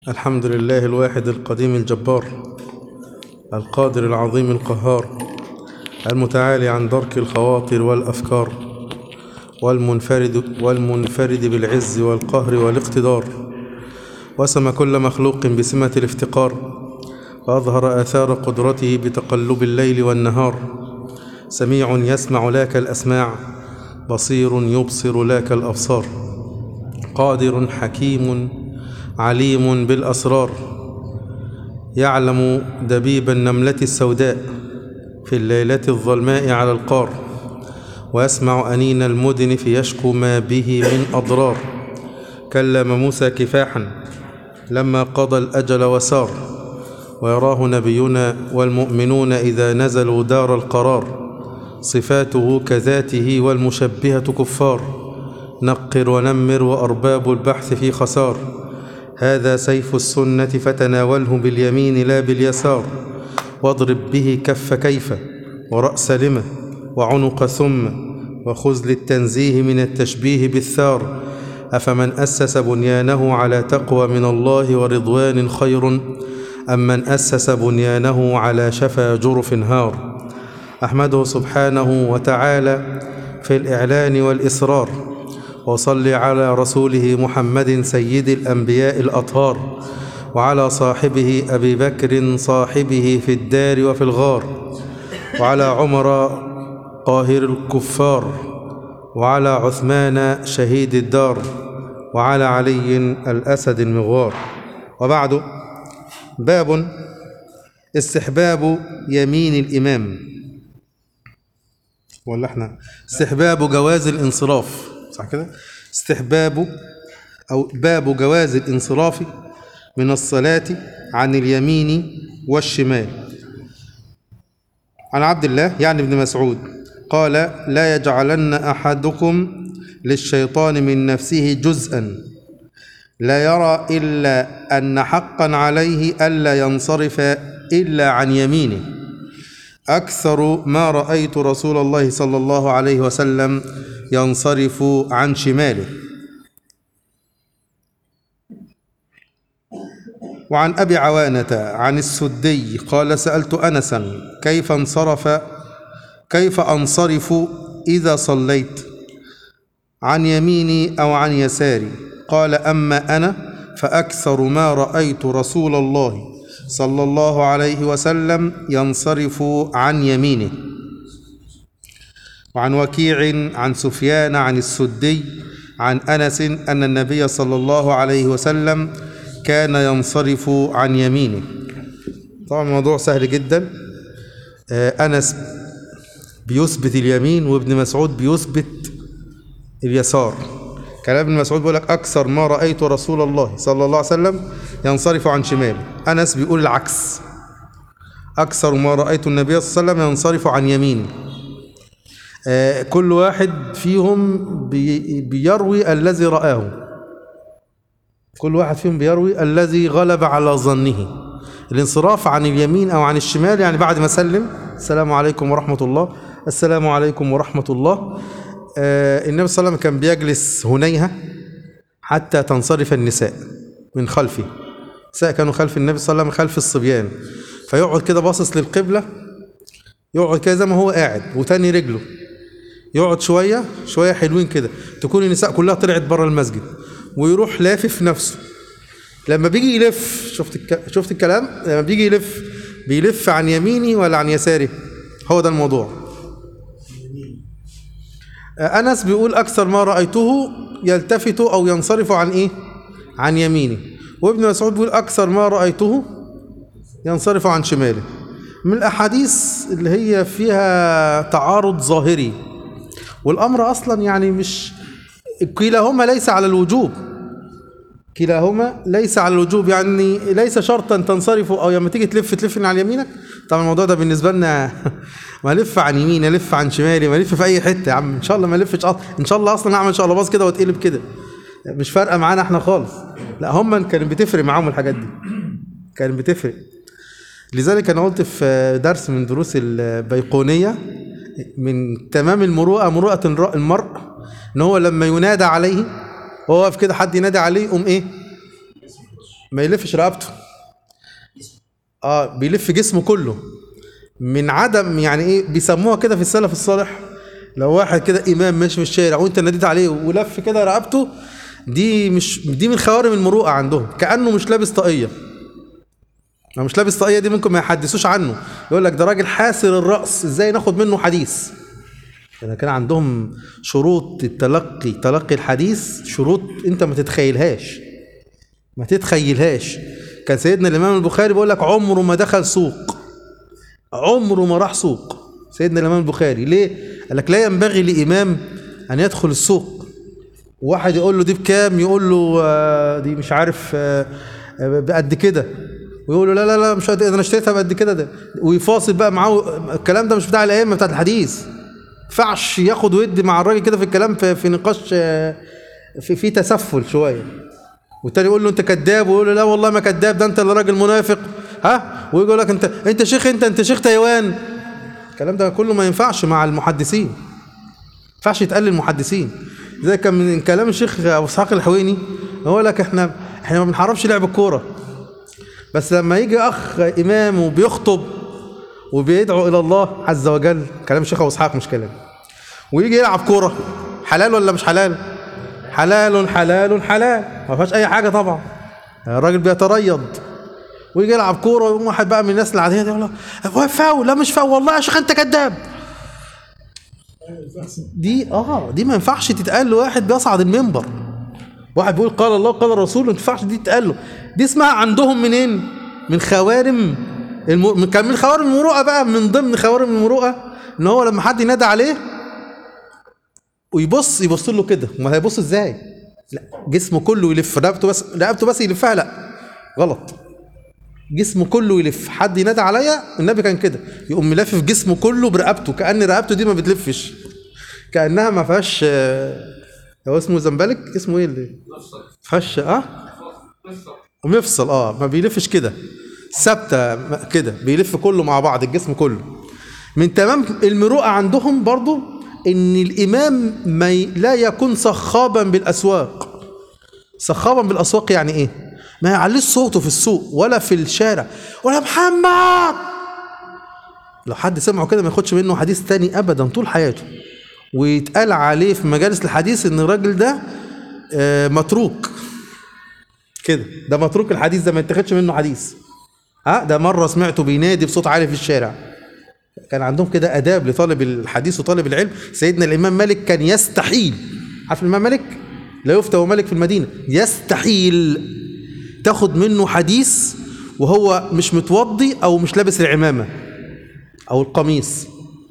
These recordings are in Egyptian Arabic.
الحمد لله الواحد القديم الجبار القادر العظيم القهار المتعالي عن درك الخواطر والأفكار والمنفرد والمنفرد بالعز والقهر والاقتدار وسم كل مخلوق بسمة الافتقار وأظهر آثار قدرته بتقلب الليل والنهار سميع يسمع لاك الأسماع بصير يبصر لاك الأبصار قادر حكيم عليم بالأسرار يعلم دبيب النملة السوداء في الليلة الظلماء على القار ويسمع أنين المدنف يشكو ما به من أضرار كلم موسى كفاحا لما قضى الأجل وسار ويراه نبينا والمؤمنون إذا نزلوا دار القرار صفاته كذاته والمشبهة كفار نقر ونمر وأرباب البحث في خسار هذا سيف السنة فتناوله باليمين لا باليسار واضرب به كف كيف ورأس لم وعنق ثم وخذ للتنزيه من التشبيه بالثار أفمن أسس بنيانه على تقوى من الله ورضوان خير أم من أسس بنيانه على شفا جرف هار أحمده سبحانه وتعالى في الإعلان والإسرار وصل على رسوله محمد سيد الأنبياء الأطهار وعلى صاحبه أبي بكر صاحبه في الدار وفي الغار وعلى عمر قاهر الكفار وعلى عثمان شهيد الدار وعلى علي الأسد المغوار وبعد باب استحباب يمين الإمام ولا احنا استحباب جواز الانصراف صح كده استحباب أو باب جواز الانصراف من الصلاة عن اليمين والشمال عن عبد الله يعني ابن مسعود قال لا يجعلن أحدكم للشيطان من نفسه جزءا لا يرى إلا أن حقا عليه ألا ينصرف إلا عن يمينه أكثر ما رأيت رسول الله صلى الله عليه وسلم ينصرف عن شماله وعن أبي عوانة عن السدي قال سألت أنسا كيف انصرف كيف أنصرف إذا صليت عن يميني أو عن يساري قال أما أنا فأكثر ما رأيت رسول الله صلى الله عليه وسلم ينصرف عن يمينه وعن وكيع عن سفيان عن السدي عن أنس أن النبي صلى الله عليه وسلم كان ينصرف عن يمينه طبعا الموضوع سهل جدا أنس بيثبت اليمين وابن مسعود بيثبت اليسار كلام ابن مسعود بيقول لك أكثر ما رأيت رسول الله صلى الله عليه وسلم ينصرف عن شماله أنس بيقول العكس أكثر ما رأيت النبي صلى الله عليه وسلم ينصرف عن يمينه آه كل واحد فيهم بي بيروي الذي رآه كل واحد فيهم بيروي الذي غلب على ظنه الانصراف عن اليمين أو عن الشمال يعني بعد ما سلم السلام عليكم ورحمة الله السلام عليكم ورحمة الله آه النبي صلى الله عليه وسلم كان بيجلس هنيها حتى تنصرف النساء من خلفه النساء كانوا خلف النبي صلى الله عليه وسلم خلف الصبيان فيقعد كده باصص للقبلة يقعد كده زي ما هو قاعد وتاني رجله يقعد شوية شوية حلوين كده تكون النساء كلها طلعت بره المسجد ويروح لافف نفسه لما بيجي يلف شفت الك... شفت الكلام لما بيجي يلف بيلف عن يمينه ولا عن يساره هو ده الموضوع أنس بيقول أكثر ما رأيته يلتفت أو ينصرف عن إيه عن يمينه وابن مسعود بيقول أكثر ما رأيته ينصرف عن شماله من الأحاديث اللي هي فيها تعارض ظاهري والأمر أصلا يعني مش كلاهما ليس على الوجوب كلاهما ليس على الوجوب يعني ليس شرطا تنصرف أو لما تيجي تلف تلف عن يمينك طبعا الموضوع ده بالنسبة لنا ما الف عن يمين الف عن شمالي ما الف في اي حته يا عم ان شاء الله ما الفش ان شاء الله اصلا اعمل شقلباظ كده واتقلب كده مش فارقه معانا احنا خالص لا هم كانت بتفرق معاهم الحاجات دي كانت بتفرق لذلك انا قلت في درس من دروس البيقونيه من تمام المروءه مروءه المرء ان هو لما ينادى عليه وهو واقف كده حد ينادي عليه يقوم ايه ما يلفش رقبته اه بيلف جسمه كله من عدم يعني ايه بيسموها كده في السلف الصالح لو واحد كده امام ماشي في الشارع وانت ناديت عليه ولف كده رقبته دي مش دي من خوارم المروءه عندهم كانه مش لابس طاقيه لو مش لابس طاقيه دي ممكن ما يحدثوش عنه يقول لك ده راجل حاسر الراس ازاي ناخد منه حديث اذا كان عندهم شروط التلقي تلقي الحديث شروط انت ما تتخيلهاش ما تتخيلهاش كان سيدنا الامام البخاري بيقول لك عمره ما دخل سوق عمره ما راح سوق سيدنا الامام البخاري ليه قال لك لا ينبغي لامام ان يدخل السوق واحد يقول له دي بكام يقول له آه، دي مش عارف آه، آه، بقد كده ويقول له لا لا لا مش قد انا اشتريتها بقد كده ده ويفاصل بقى معاه الكلام ده مش بتاع الائمه بتاعت الحديث ينفعش ياخد ويدي مع الراجل كده في الكلام في, في نقاش آه، في في تسفل شويه والتاني يقول له انت كذاب ويقول له لا والله ما كذاب ده انت اللي راجل منافق ها ويقول لك انت انت شيخ انت انت شيخ تايوان الكلام ده كله ما ينفعش مع المحدثين ما ينفعش يتقال للمحدثين زي كان من كلام الشيخ ابو اسحاق الحويني هو لك احنا احنا ما بنحرمش لعب الكوره بس لما يجي اخ امام وبيخطب وبيدعو الى الله عز وجل كلام الشيخ ابو اسحاق مش كلام ويجي يلعب كوره حلال ولا مش حلال حلال حلال حلال ما فيهاش اي حاجه طبعا الراجل بيتريض ويجي يلعب كوره ويقوم واحد بقى من الناس العاديه دي يقول له هو فاول لا مش فاول والله يا شيخ انت كذاب دي اه دي ما ينفعش تتقال لواحد بيصعد المنبر واحد بيقول قال الله قال الرسول ما ينفعش دي تتقال له دي اسمها عندهم منين من خوارم الم... من- كان من خوارم المروءه بقى من ضمن خوارم المروءه ان هو لما حد ينادى عليه ويبص يبص له كده ما هيبص ازاي لا جسمه كله يلف رقبته بس رقبته بس يلفها لا غلط جسمه كله يلف حد ينادى عليا النبي كان كده يقوم ملفف جسمه كله برقبته كأن رقبته دي ما بتلفش كأنها ما فيهاش آه، هو اسمه زنبلك اسمه ايه اللي فيهاش اه ومفصل اه ما بيلفش كده ثابته م- كده بيلف كله مع بعض الجسم كله من تمام المروءه عندهم برضو ان الامام ما ي... لا يكون صخابا بالاسواق صخابا بالاسواق يعني ايه ما يعليش صوته في السوق ولا في الشارع ولا محمد لو حد سمعه كده ما ياخدش منه حديث تاني ابدا طول حياته ويتقال عليه في مجالس الحديث ان الراجل ده آه، متروك كده ده متروك الحديث ده ما يتاخدش منه حديث ها ده مره سمعته بينادي بصوت عالي في الشارع كان عندهم كده اداب لطالب الحديث وطالب العلم سيدنا الامام مالك كان يستحيل عارف الامام مالك لا يفتى وملك في المدينه يستحيل تاخد منه حديث وهو مش متوضي او مش لابس العمامه او القميص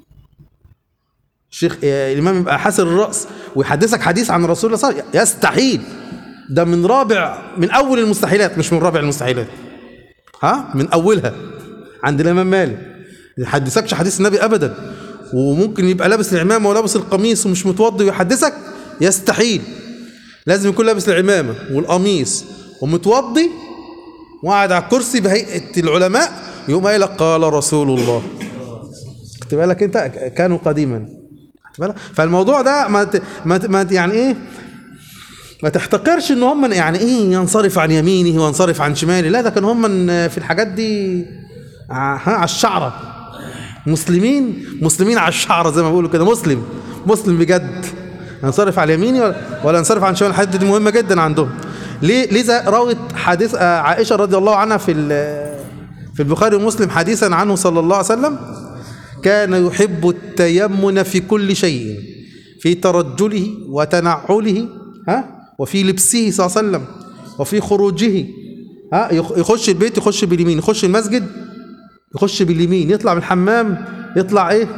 الشيخ آه، الامام يبقى حاسر الراس ويحدثك حديث عن رسول الله صلى الله عليه وسلم يستحيل ده من رابع من اول المستحيلات مش من رابع المستحيلات ها من اولها عند الامام مالك ما يحدثكش حديث النبي ابدا وممكن يبقى لابس العمامه ولابس القميص ومش متوضي ويحدثك يستحيل لازم يكون لابس العمامه والقميص ومتوضي وقاعد على الكرسي بهيئه العلماء يقوم قايل لك قال رسول الله خدت بالك انت كانوا قديما خدت بالك فالموضوع ده ما ت... ما, ت... ما ت... يعني ايه ما تحتقرش ان هم يعني ايه ينصرف عن يمينه وينصرف عن شماله لا ده كان هم في الحاجات دي ع- ها على الشعره مسلمين مسلمين على الشعره زي ما بيقولوا كده مسلم مسلم بجد ينصرف على يميني ولا, ولا ينصرف عن شمال الحديث دي مهمه جدا عندهم ليه لذا روت حديث آه، عائشه رضي الله عنها في ال- في البخاري ومسلم حديثا عنه صلى الله عليه وسلم كان يحب التيمن في كل شيء في ترجله وتنعله ها وفي لبسه صلى الله عليه وسلم وفي خروجه ها يخ- يخش البيت يخش باليمين يخش المسجد يخش باليمين يطلع من الحمام يطلع ايه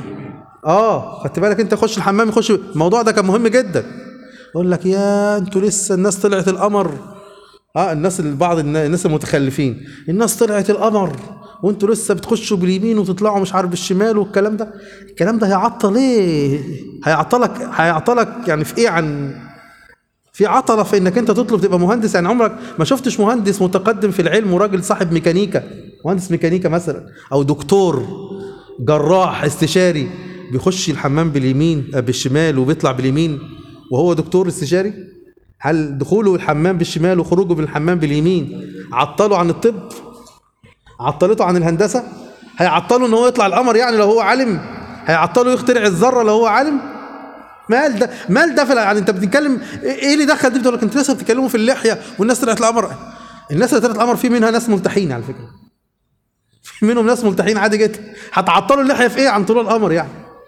اه خدت بالك انت يخش الحمام يخش الموضوع ده كان مهم جدا يقول لك يا انتوا لسه الناس طلعت القمر اه الناس اللي بعض النا- الناس المتخلفين الناس طلعت القمر وانتوا لسه بتخشوا باليمين وتطلعوا مش عارف بالشمال والكلام ده الكلام ده هيعطل ايه هيعطلك هيعطلك يعني في ايه عن في عطله في انك انت تطلب تبقى مهندس يعني عمرك ما شفتش مهندس متقدم في العلم وراجل صاحب ميكانيكا مهندس ميكانيكا مثلا او دكتور جراح استشاري بيخش الحمام باليمين آه، بالشمال وبيطلع باليمين وهو دكتور استشاري هل دخوله الحمام بالشمال وخروجه من الحمام باليمين عطله عن الطب عطلته عن الهندسه هيعطله ان هو يطلع القمر يعني لو هو عالم هيعطله يخترع الذره لو هو عالم مال ده مال ده في يعني انت بتتكلم ايه اللي دخل دي بتقول لك انتوا لسه بتتكلموا في اللحيه والناس طلعت القمر الناس اللي طلعت القمر في منها ناس ملتحين على فكره في منهم ناس ملتحين عادي جدا هتعطلوا اللحيه في ايه عن طلوع القمر يعني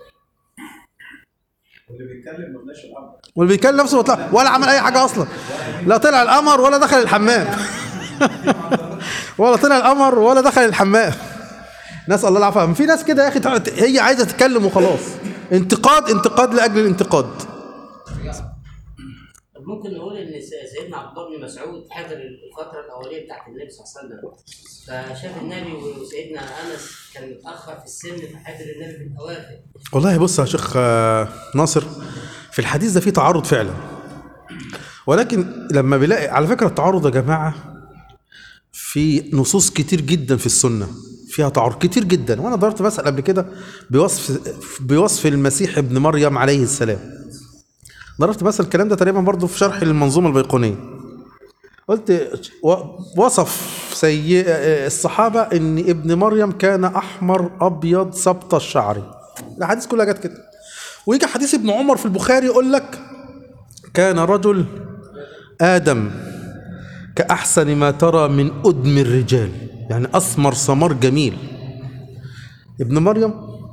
واللي بيتكلم ما بلاش الامر واللي بيتكلم نفسه وطلع ولا عمل اي حاجه اصلا لا طلع القمر ولا دخل الحمام ولا طلع القمر ولا دخل الحمام نسال الله العافيه في ناس كده يا اخي تقعد- هي عايزه تتكلم وخلاص انتقاد انتقاد لاجل الانتقاد طب ممكن نقول ان س- سيدنا عبد الله بن مسعود حضر الفتره الاوليه بتاعت النبي صلى الله عليه وسلم فشاف النبي وسيدنا انس كان متاخر في السن فحضر النبي في الاواخر والله بص يا شيخ آه، ناصر في الحديث ده في تعارض فعلا ولكن لما بيلاقي على فكره التعارض يا جماعه في نصوص كتير جدا في السنه فيها تعارض كتير جدا وانا ضربت مثل قبل كده بوصف بوصف المسيح ابن مريم عليه السلام ضربت مثل الكلام ده تقريبا برضه في شرح المنظومه البيقونيه قلت و- وصف سيء الصحابه ان ابن مريم كان احمر ابيض سبط الشعر الاحاديث كلها جت كده ويجي حديث ابن عمر في البخاري يقول لك كان رجل ادم كاحسن ما ترى من ادم الرجال يعني اسمر سمر جميل ابن مريم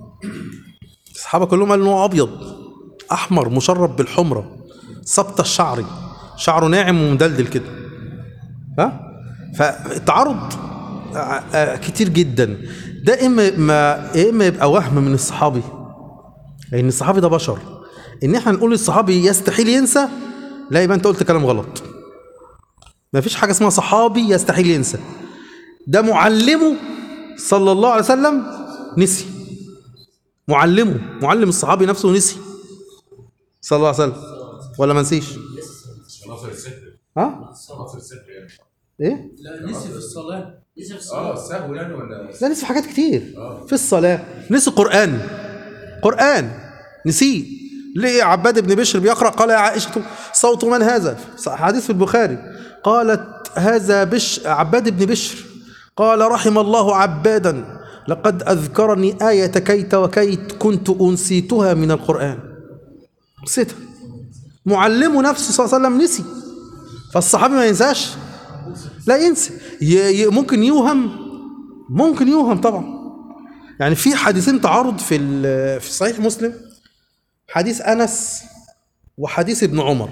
الصحابه كلهم قالوا ان هو ابيض احمر مشرب بالحمره سبط الشعر شعره ناعم ومدلدل كده ها فالتعارض آه، آه، كتير جدا ده اما ما يا اما يبقى وهم من الصحابي لان الصحابي ده بشر ان احنا نقول الصحابي يستحيل ينسى لا يبقى انت قلت كلام غلط ما فيش حاجه اسمها صحابي يستحيل ينسى ده معلمه صلى الله عليه وسلم نسي معلمه معلم الصحابي نفسه نسي صلى الله عليه وسلم ولا ما نسيش ناصر السحر ها ناصر السحر يعني ايه لا نسي في الصلاة لسه في اه الصلاه السهو يعني ولا لا نسي في حاجات كتير في الصلاة نسي قرآن قرآن نسيه ليه عباد بن بشر بيقرأ قال يا عائشة صوت من هذا حديث في البخاري قالت هذا بش عباد بن بشر قال رحم الله عبادا لقد أذكرني آية كيت وكيت كنت أنسيتها من القرآن نسيتها معلمه نفسه صلى الله عليه وسلم نسي فالصحابي ما ينساش لا ينسى ي- ي- ممكن يوهم ممكن يوهم طبعا يعني في حديثين تعارض في ال- في صحيح مسلم حديث انس وحديث ابن عمر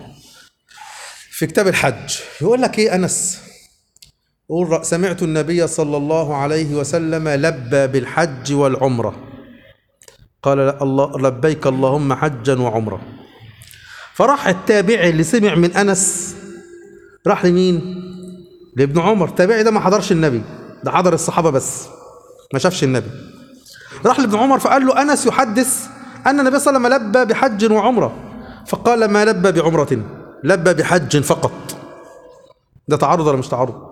في كتاب الحج يقول لك ايه انس يقول سمعت النبي صلى الله عليه وسلم لبى بالحج والعمره قال لا- الله لبيك اللهم حجا وعمره فراح التابعي اللي سمع من انس راح لمين لابن عمر التابعي ده ما حضرش النبي ده حضر الصحابه بس ما شافش النبي راح لابن عمر فقال له انس يحدث ان النبي صلى الله عليه وسلم لبى بحج وعمره فقال ما لبى بعمره لبى بحج فقط ده تعارض ولا مش تعارض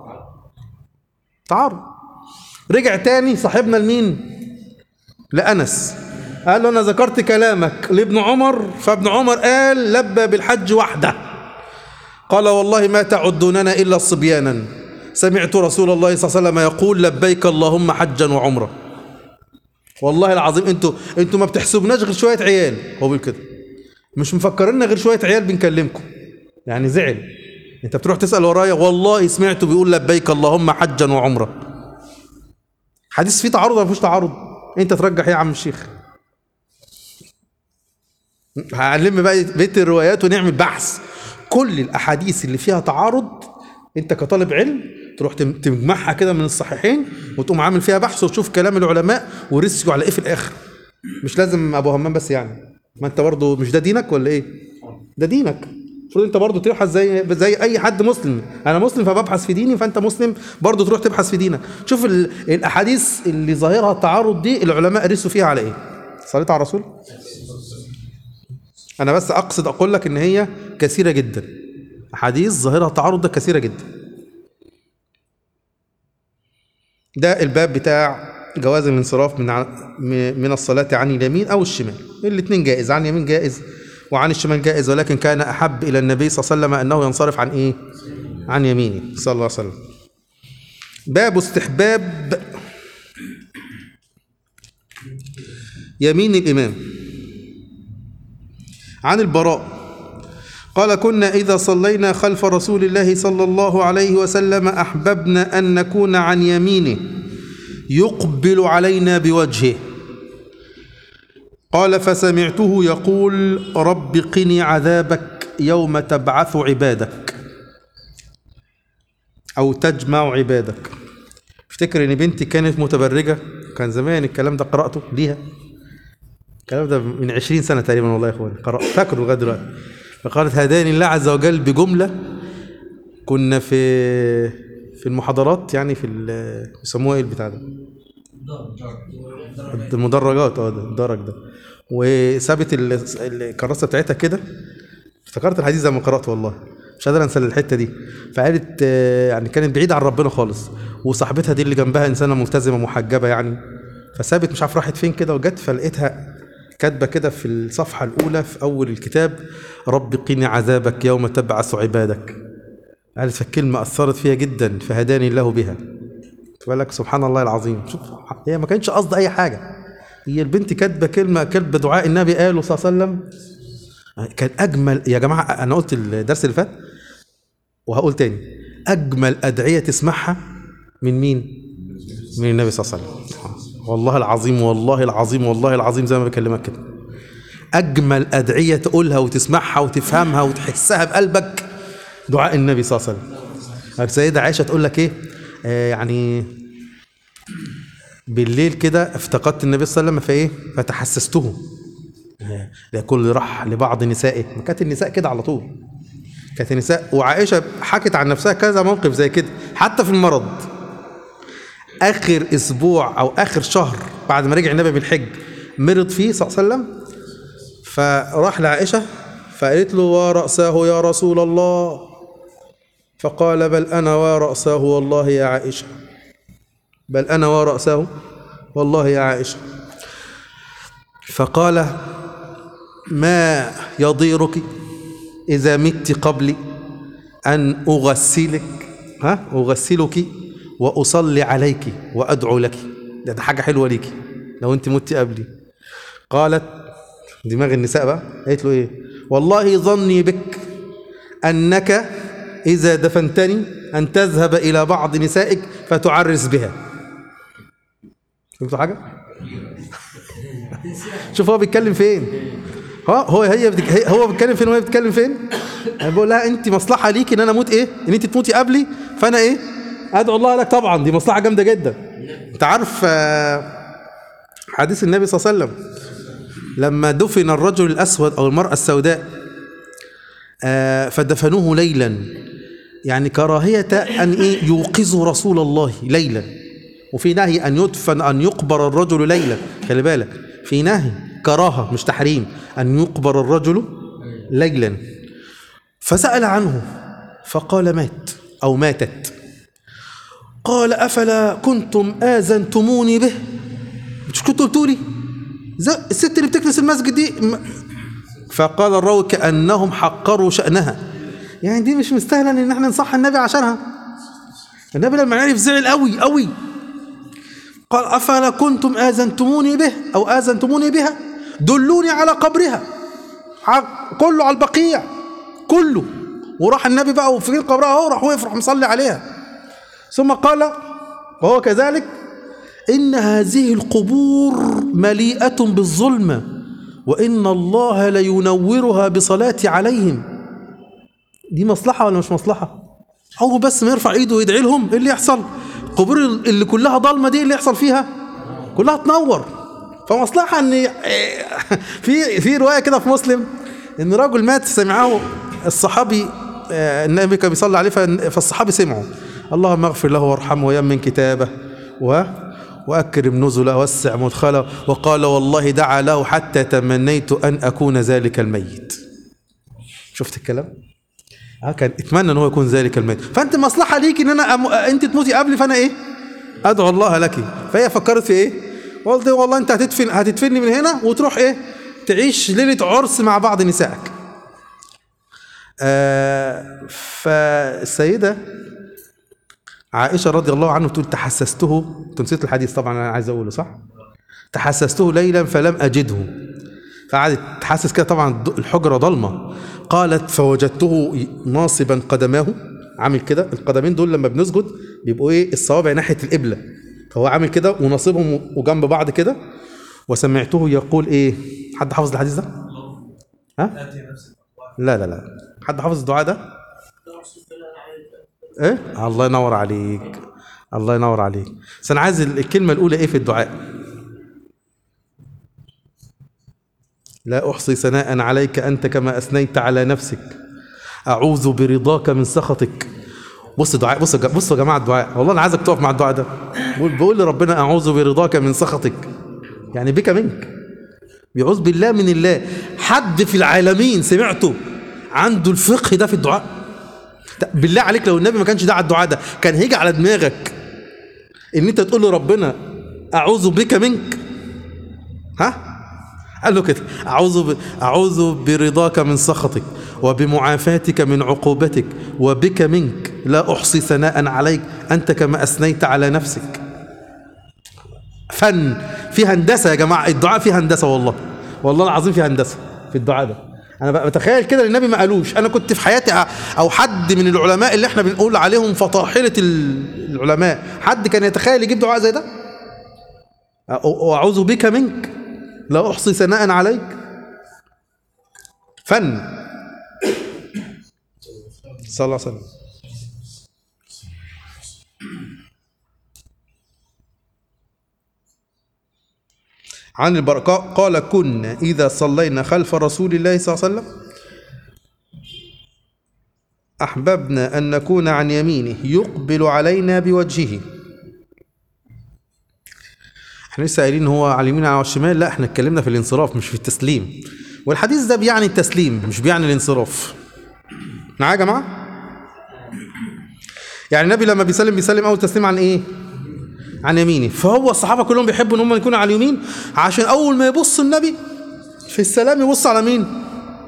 تعارض رجع تاني صاحبنا لمين لانس قال له انا ذكرت كلامك لابن عمر فابن عمر قال لبى بالحج وحده قال والله ما تعدوننا الا صبيانا سمعت رسول الله صلى الله عليه وسلم يقول لبيك اللهم حجا وعمره والله العظيم انتوا انتوا ما بتحسبناش غير شويه عيال هو بيقول كده مش مفكريننا غير شويه عيال بنكلمكم يعني زعل انت بتروح تسال ورايا والله سمعته بيقول لبيك اللهم حجا وعمره حديث فيه تعارض ولا مفيش تعارض انت ترجح ايه يا عم الشيخ هعلم بقى بيت الروايات ونعمل بحث كل الاحاديث اللي فيها تعارض انت كطالب علم تروح تم- تجمعها كده من الصحيحين وتقوم عامل فيها بحث وتشوف كلام العلماء ورسيوا على ايه في الاخر مش لازم ابو همام بس يعني ما انت برضو مش ده دينك ولا ايه ده دينك المفروض انت برضو تبحث زي زي اي حد مسلم انا مسلم فببحث في ديني فانت مسلم برضو تروح تبحث في دينك شوف ال- الاحاديث اللي ظاهرها التعارض دي العلماء رسوا فيها على ايه صليت على الرسول انا بس اقصد اقول لك ان هي كثيره جدا احاديث ظاهرها التعارض ده كثيره جدا ده الباب بتاع جواز الانصراف من ع- م- من الصلاة عن اليمين أو الشمال الاثنين جائز عن اليمين جائز وعن الشمال جائز ولكن كان أحب إلى النبي صلى الله عليه وسلم أنه ينصرف عن إيه عن يمينه صلى الله عليه وسلم باب استحباب يمين الإمام عن البراء قال كنا إذا صلينا خلف رسول الله صلى الله عليه وسلم أحببنا أن نكون عن يمينه يقبل علينا بوجهه قال فسمعته يقول رب قني عذابك يوم تبعث عبادك أو تجمع عبادك افتكر ان بنتي كانت متبرجة كان زمان الكلام ده قرأته ليها الكلام ده من عشرين سنة تقريبا والله يا اخواني قرأت فاكره لغاية دلوقتي فقالت هداني الله عز وجل بجملة كنا في في المحاضرات يعني في ال- بيسموها ايه البتاع ده المدرجات اه ده الدرج ده وسابت ال- الكراسه بتاعتها كده افتكرت الحديث زي ما قراته والله مش قادر انسى الحته دي فقالت آه، يعني كانت بعيده عن ربنا خالص وصاحبتها دي اللي جنبها انسانه ملتزمه محجبه يعني فسابت مش عارف راحت فين كده وجت فلقيتها كاتبه كده في الصفحه الاولى في اول الكتاب رب قني عذابك يوم تبعث عبادك قالت فالكلمه اثرت فيها جدا فهداني الله بها بالك سبحان الله العظيم شوف هي ما كانش قصد اي حاجه هي البنت كاتبه كلمه كاتبه دعاء النبي قاله صلى الله عليه وسلم كان اجمل يا جماعه انا قلت الدرس اللي فات وهقول تاني اجمل ادعيه تسمعها من مين من النبي صلى الله عليه وسلم والله العظيم والله العظيم والله العظيم زي ما بكلمك كده اجمل ادعيه تقولها وتسمعها وتفهمها وتحسها بقلبك دعاء النبي صلى الله عليه وسلم السيدة عائشة تقول لك ايه آه يعني بالليل كده افتقدت النبي صلى الله عليه وسلم فايه فتحسسته آه، لكل راح لبعض نسائه ما كانت النساء كده على طول كانت النساء وعائشة حكت عن نفسها كذا موقف زي كده حتى في المرض اخر اسبوع او اخر شهر بعد ما رجع النبي من الحج مرض فيه صلى الله عليه وسلم فراح لعائشة فقالت له ورأساه يا رسول الله فقال بل أنا ورأساه والله يا عائشة بل أنا ورأساه والله يا عائشة فقال ما يضيرك إذا مت قبلي أن أغسلك ها أغسلك وأصلي عليك وأدعو لك ده, ده حاجة حلوة ليك لو أنت مت قبلي قالت دماغ النساء بقى قالت له إيه والله ظني بك أنك إذا دفنتني أن تذهب إلى بعض نسائك فتعرس بها فهمتوا حاجة؟ شوف هو بيتكلم فين هو هو هي بتك... هي- هو بيتكلم فين وهي بتتكلم فين انا بقول لها انت مصلحه ليكي ان انا اموت ايه ان انت تموتي قبلي فانا ايه ادعو الله لك طبعا دي مصلحه جامده جدا انت عارف آه، حديث النبي صلى الله عليه وسلم لما دفن الرجل الاسود او المراه السوداء آه، فدفنوه ليلا يعني كراهية أن إيه يوقظوا رسول الله ليلا وفي نهي أن يدفن أن يقبر الرجل ليلا خلي بالك في نهي كراهة مش تحريم أن يقبر الرجل ليلا فسأل عنه فقال مات أو ماتت قال أفلا كنتم آذنتموني به مش كنتوا قلتوا لي زي الست اللي بتكنس المسجد دي م- فقال الراوي كأنهم حقروا شأنها يعني دي مش مستاهلة ان احنا نصح النبي عشانها النبي لما عرف زعل قوي قوي قال أفلا كنتم آذنتموني به أو آذنتموني بها دلوني على قبرها ع- كله على البقيع كله وراح النبي بقى وفي قبرها اهو راح وقف راح مصلي عليها ثم قال وهو كذلك إن هذه القبور مليئة بالظلمة وإن الله لينورها بصلاتي عليهم دي مصلحة ولا مش مصلحة هو بس ما يرفع ايده ويدعي لهم ايه اللي يحصل القبور اللي كلها ضلمة دي إيه اللي يحصل فيها كلها تنور فمصلحة ان في في رواية كده في مسلم ان رجل مات سمعه الصحابي آه، النبي كان بيصلي عليه فن- فالصحابي سمعه اللهم اغفر له وارحمه ويمن كتابه و وأكرم نزله وسع مدخله وقال والله دعا له حتى تمنيت أن أكون ذلك الميت شفت الكلام؟ اه كان اتمنى ان هو يكون ذلك الميت فانت مصلحه ليك ان انا أم... انت تموتي قبلي فانا ايه ادعو الله لك فهي فكرت في ايه قلت والله انت هتدفن هتدفني من هنا وتروح ايه تعيش ليله عرس مع بعض نسائك آه فالسيده عائشه رضي الله عنها تقول تحسسته أنت نسيت الحديث طبعا انا عايز اقوله صح تحسسته ليلا فلم اجده فقعدت تحسس كده طبعا الحجره ضلمه قالت فوجدته ناصبا قدماه عامل كده القدمين دول لما بنسجد بيبقوا ايه الصوابع ناحيه القبله فهو عامل كده وناصبهم وجنب بعض كده وسمعته يقول ايه حد حافظ الحديث ده ها لا لا لا حد حافظ الدعاء ده ايه الله ينور عليك الله ينور عليك بس انا عايز الكلمه الاولى ايه في الدعاء لا احصي ثناء عليك انت كما اثنيت على نفسك اعوذ برضاك من سخطك بص دعاء بص بصوا يا جماعه الدعاء والله انا عايزك تقف مع الدعاء ده بقول بقول لربنا اعوذ برضاك من سخطك يعني بك منك بيعوذ بالله من الله حد في العالمين سمعته عنده الفقه ده في الدعاء بالله عليك لو النبي ما كانش دعا الدعاء ده كان هيجي على دماغك ان انت تقول لربنا اعوذ بك منك ها قال له كده اعوذ ب... اعوذ برضاك من سخطك وبمعافاتك من عقوبتك وبك منك لا احصي ثناء عليك انت كما اثنيت على نفسك فن في هندسه يا جماعه الدعاء فيه هندسه والله والله العظيم في هندسه في الدعاء ده انا بقى بتخيل كده النبي ما قالوش انا كنت في حياتي او حد من العلماء اللي احنا بنقول عليهم فطاحله العلماء حد كان يتخيل يجيب دعاء زي ده واعوذ بك منك لا احصي ثناء عليك فن صلى الله عليه وسلم عن البرقاء قال كنا إذا صلينا خلف رسول الله صلى الله عليه وسلم أحببنا أن نكون عن يمينه يقبل علينا بوجهه احنا لسه قايلين هو على اليمين على الشمال لا احنا اتكلمنا في الانصراف مش في التسليم والحديث ده بيعني التسليم مش بيعني الانصراف معايا يا جماعه يعني النبي لما بيسلم بيسلم اول تسليم عن ايه عن يمينه فهو الصحابه كلهم بيحبوا ان هم يكونوا على اليمين عشان اول ما يبص النبي في السلام يبص على مين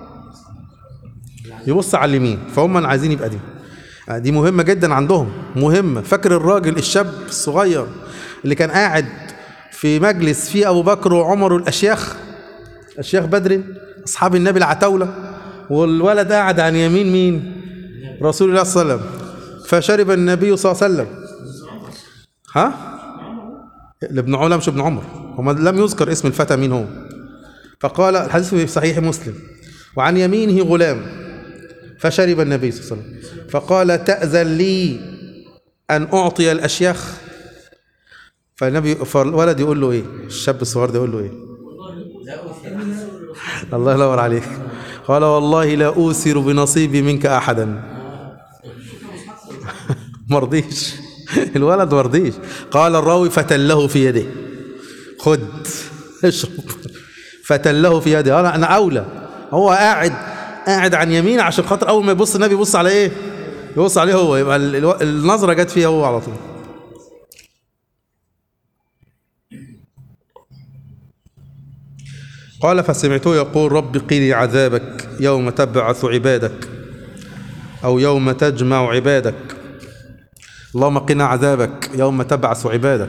يبص على اليمين فهم عايزين يبقى دي دي مهمة جدا عندهم مهمة فاكر الراجل الشاب الصغير اللي كان قاعد في مجلس فيه أبو بكر وعمر والأشياخ أشياخ بدر أصحاب النبي العتاولة والولد قاعد عن يمين مين رسول الله صلى الله عليه وسلم فشرب النبي صلى الله عليه وسلم ها لابن عمر مش ابن عمر هم لم يذكر اسم الفتى مين هو فقال الحديث في صحيح مسلم وعن يمينه غلام فشرب النبي صلى الله عليه وسلم فقال تأذن لي أن أعطي الأشياخ فالنبي فالولد يقول له إيه الشاب الصغير ده يقول له إيه الله ينور عليك قال والله لا أوثر بنصيبي منك أحدا مرضيش الولد مرضيش قال الراوي فتله في يده خد اشرب فتله في يده انا انا اولى هو قاعد قاعد عن يمين عشان خاطر اول ما يبص النبي يبص على ايه يبص عليه هو يبقى النظره جت فيه هو على طول قال فسمعته يقول رب قيني عذابك يوم تبعث عبادك او يوم تجمع عبادك اللهم قنا عذابك يوم تبعث عبادك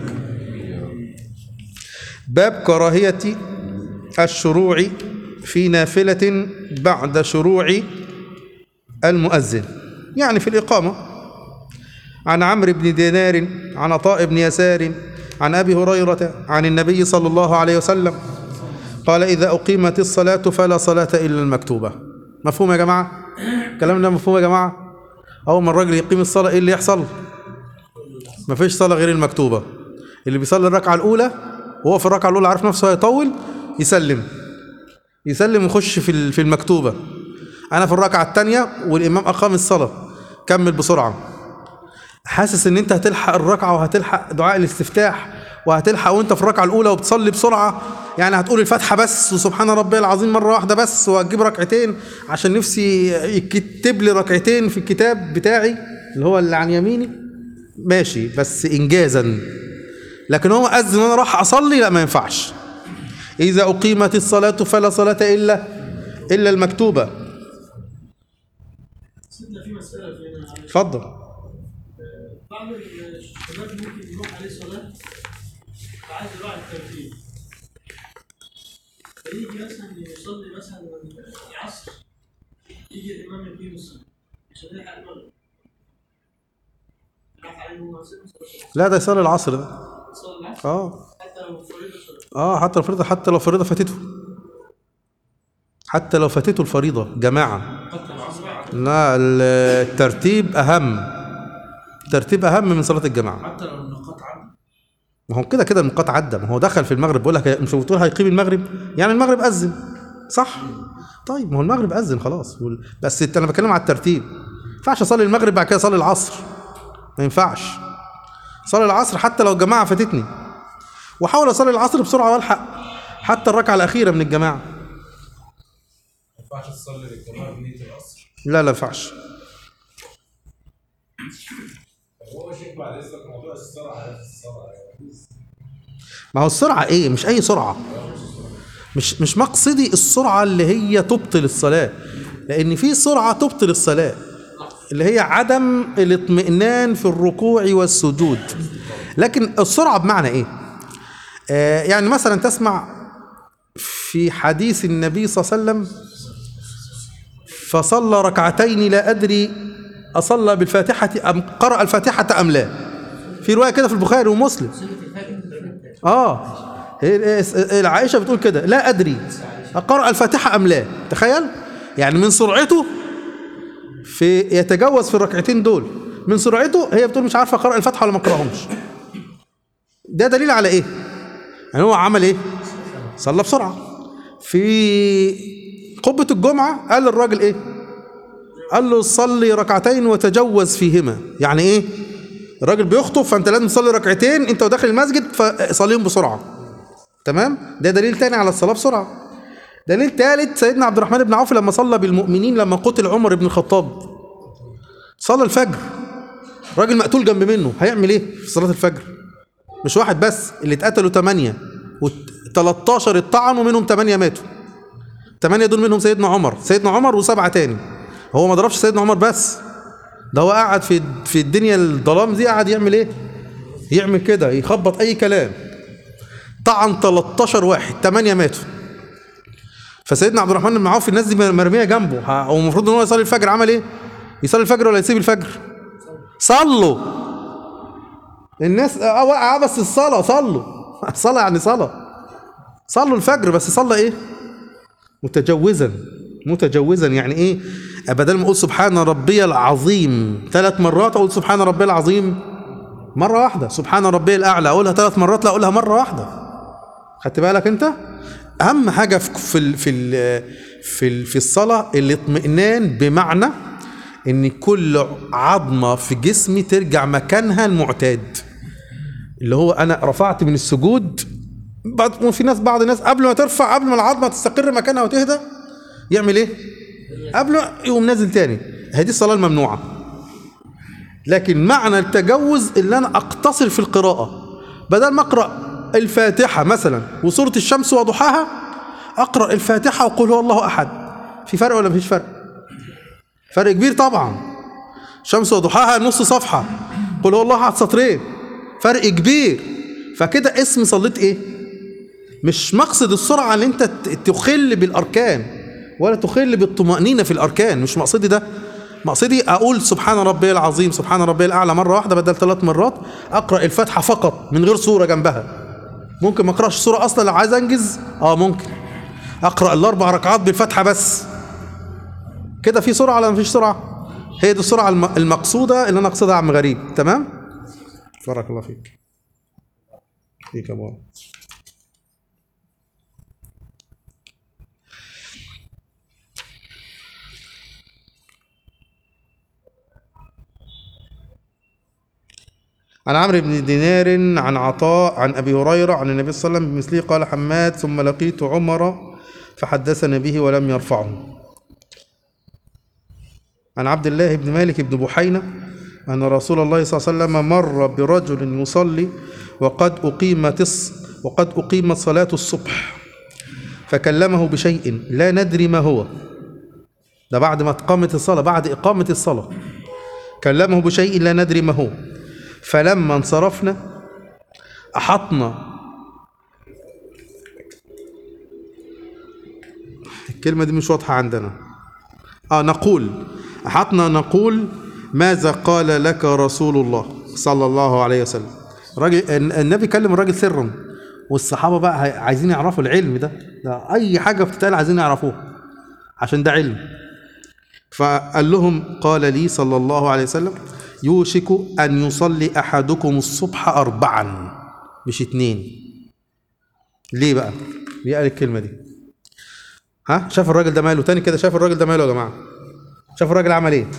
باب كراهية الشروع في نافلة بعد شروع المؤذن يعني في الإقامة عن عمرو بن دينار عن عطاء بن يسار عن أبي هريرة عن النبي صلى الله عليه وسلم قال إذا أقيمت الصلاة فلا صلاة إلا المكتوبة مفهوم يا جماعة؟ الكلام ده مفهوم يا جماعة؟ أول ما الراجل يقيم الصلاة إيه اللي يحصل؟ ما فيش صلاة غير المكتوبة اللي بيصلي الركعة الأولى وهو في الركعة الأولى عارف نفسه هيطول يسلم يسلم ويخش في في المكتوبة أنا في الركعة الثانية والإمام أقام الصلاة كمل بسرعة حاسس إن أنت هتلحق الركعة وهتلحق دعاء الاستفتاح وهتلحق وأنت في الركعة الأولى وبتصلي بسرعة يعني هتقول الفاتحة بس وسبحان ربي العظيم مرة واحدة بس وهتجيب ركعتين عشان نفسي يكتب لي ركعتين في الكتاب بتاعي اللي هو اللي عن يميني ماشي بس انجازا لكن هو اذن وانا راح اصلي لا ما ينفعش إذا أقيمت الصلاة فلا صلاة إلا إلا المكتوبة سيدنا في مسألة فينا معلش. اتفضل بعض الشباب ممكن يروح عليه صلاة فعايز يراعي الترتيب فيجي مثلا يصلي مثلا العصر يجي الإمام يقيم الصلاة عشان يلحق المغرب راح عليه هو مثلا لا ده يصلي العصر ده صلى العصر اه حتى لو فريضة صلاة اه حتى لو فريضة حتى لو فريضة فاتته حتى لو فاتته الفريضة جماعة حتى العصر بعد لا الترتيب أهم الترتيب أهم من صلاة الجماعة حتى لو النقاط عدى ما هو كده كده النقاط عدى ما هو دخل في المغرب بيقول لك مش بتقول هيقيم المغرب يعني المغرب أذن صح طيب ما هو المغرب أذن خلاص وال- بس انت انا بتكلم على الترتيب ما ينفعش اصلي المغرب بعد كده اصلي العصر ما ينفعش صلي العصر حتى لو الجماعه فاتتني واحاول اصلي العصر بسرعه والحق حتى الركعه الاخيره من الجماعه ما ينفعش تصلي للجماعه بنيه العصر لا لا ينفعش طب هو شيخ بعد اذنك موضوع السرعه ده في السرعه يعني ما هو السرعة ايه مش اي سرعة مش مش مقصدي السرعة اللي هي تبطل الصلاة لان في سرعة تبطل الصلاة اللي هي عدم الاطمئنان في الركوع والسجود لكن السرعة بمعنى ايه آه يعني مثلا تسمع في حديث النبي صلى الله عليه وسلم فصلى ركعتين لا أدري أصلى بالفاتحة أم قرأ الفاتحة أم لا في رواية كده في البخاري ومسلم سنة الفجر اه هي- هي- عائشه بتقول كده لا ادري اقرا الفاتحه ام لا تخيل يعني من سرعته في يتجاوز في الركعتين دول من سرعته هي بتقول مش عارفه اقرا الفاتحه ولا ما اقراهمش ده دليل على ايه يعني هو عمل ايه صلى بسرعه في خطبه الجمعه قال للراجل ايه قال له صلي ركعتين وتجوز فيهما يعني ايه الراجل بيخطب فانت لازم تصلي ركعتين انت وداخل المسجد فصليهم بسرعه تمام ده دليل تاني على الصلاه بسرعه دليل ثالث سيدنا عبد الرحمن بن عوف لما صلى بالمؤمنين لما قتل عمر بن الخطاب صلى الفجر راجل مقتول جنب منه هيعمل ايه في صلاه الفجر مش واحد بس اللي اتقتلوا ثمانية و13 اتطعنوا منهم ثمانية ماتوا ثمانية دول منهم سيدنا عمر سيدنا عمر وسبعة تاني هو ما ضربش سيدنا عمر بس ده هو قاعد في في الدنيا الظلام دي قاعد يعمل ايه يعمل كده يخبط اي كلام طعن 13 واحد 8 ماتوا فسيدنا عبد الرحمن بن عوف الناس دي مرميه جنبه ها- هو المفروض ان هو يصلي الفجر عمل ايه يصلي الفجر ولا يسيب الفجر صلوا الناس اه وقع بس الصلاه صلوا صلاه يعني صلاه صلوا الفجر بس صلى ايه متجوزا متجوزا يعني ايه بدل ما اقول سبحان ربي العظيم ثلاث مرات اقول سبحان ربي العظيم مره واحده سبحان ربي الاعلى اقولها ثلاث مرات لا اقولها مره واحده خدت بالك انت اهم حاجه في في ال- في ال- في ال- في الصلاه الاطمئنان بمعنى ان كل عظمه في جسمي ترجع مكانها المعتاد اللي هو انا رفعت من السجود بعض وفي ناس بعض الناس قبل ما ترفع قبل ما العظمه تستقر مكانها وتهدى يعمل ايه قبل ما يقوم نازل تاني هذه الصلاه الممنوعه لكن معنى التجوز اللي انا اقتصر في القراءه بدل ما اقرا الفاتحه مثلا وسوره الشمس وضحاها اقرا الفاتحه وقل هو الله احد في فرق ولا مفيش فرق فرق كبير طبعا شمس وضحاها نص صفحه قل هو الله احد سطرين فرق كبير فكده اسم صليت ايه مش مقصد السرعه ان انت ت- تخل بالاركان ولا تخل بالطمانينه في الاركان مش مقصدي ده مقصدي اقول سبحان ربي العظيم سبحان ربي الاعلى مره واحده بدل ثلاث مرات اقرا الفاتحه فقط من غير سوره جنبها ممكن ما اقراش سوره اصلا لو عايز انجز اه ممكن اقرا الاربع ركعات بالفاتحه بس كده في سرعه ولا مفيش سرعه هي دي السرعه الم- المقصوده اللي انا اقصدها يا عم غريب تمام بارك الله فيك فيك يا بابا عن عمرو بن دينار عن عطاء عن ابي هريره عن النبي صلى الله عليه وسلم بمثله قال حماد ثم لقيت عمر فحدثني به ولم يرفعه عن عبد الله بن مالك بن بحينه ان رسول الله صلى الله عليه وسلم مر برجل يصلي وقد اقيمت الص- وقد اقيمت صلاه الصبح فكلمه بشيء لا ندري ما هو ده بعد ما اقامت الصلاه بعد اقامه الصلاه كلمه بشيء لا ندري ما هو فلما انصرفنا احطنا الكلمه دي مش واضحه عندنا اه نقول احطنا نقول ماذا قال لك رسول الله صلى الله عليه وسلم راجل النبي كلم الراجل سرا والصحابه بقى هي- عايزين يعرفوا العلم ده ده اي حاجه بتتقال عايزين يعرفوها عشان ده علم فقال لهم قال لي صلى الله عليه وسلم يوشك ان يصلي احدكم الصبح اربعا مش اتنين ليه بقى ليه قال الكلمه دي ها شاف الراجل ده ماله تاني كده شاف الراجل ده ماله يا جماعه شاف الراجل عمل ايه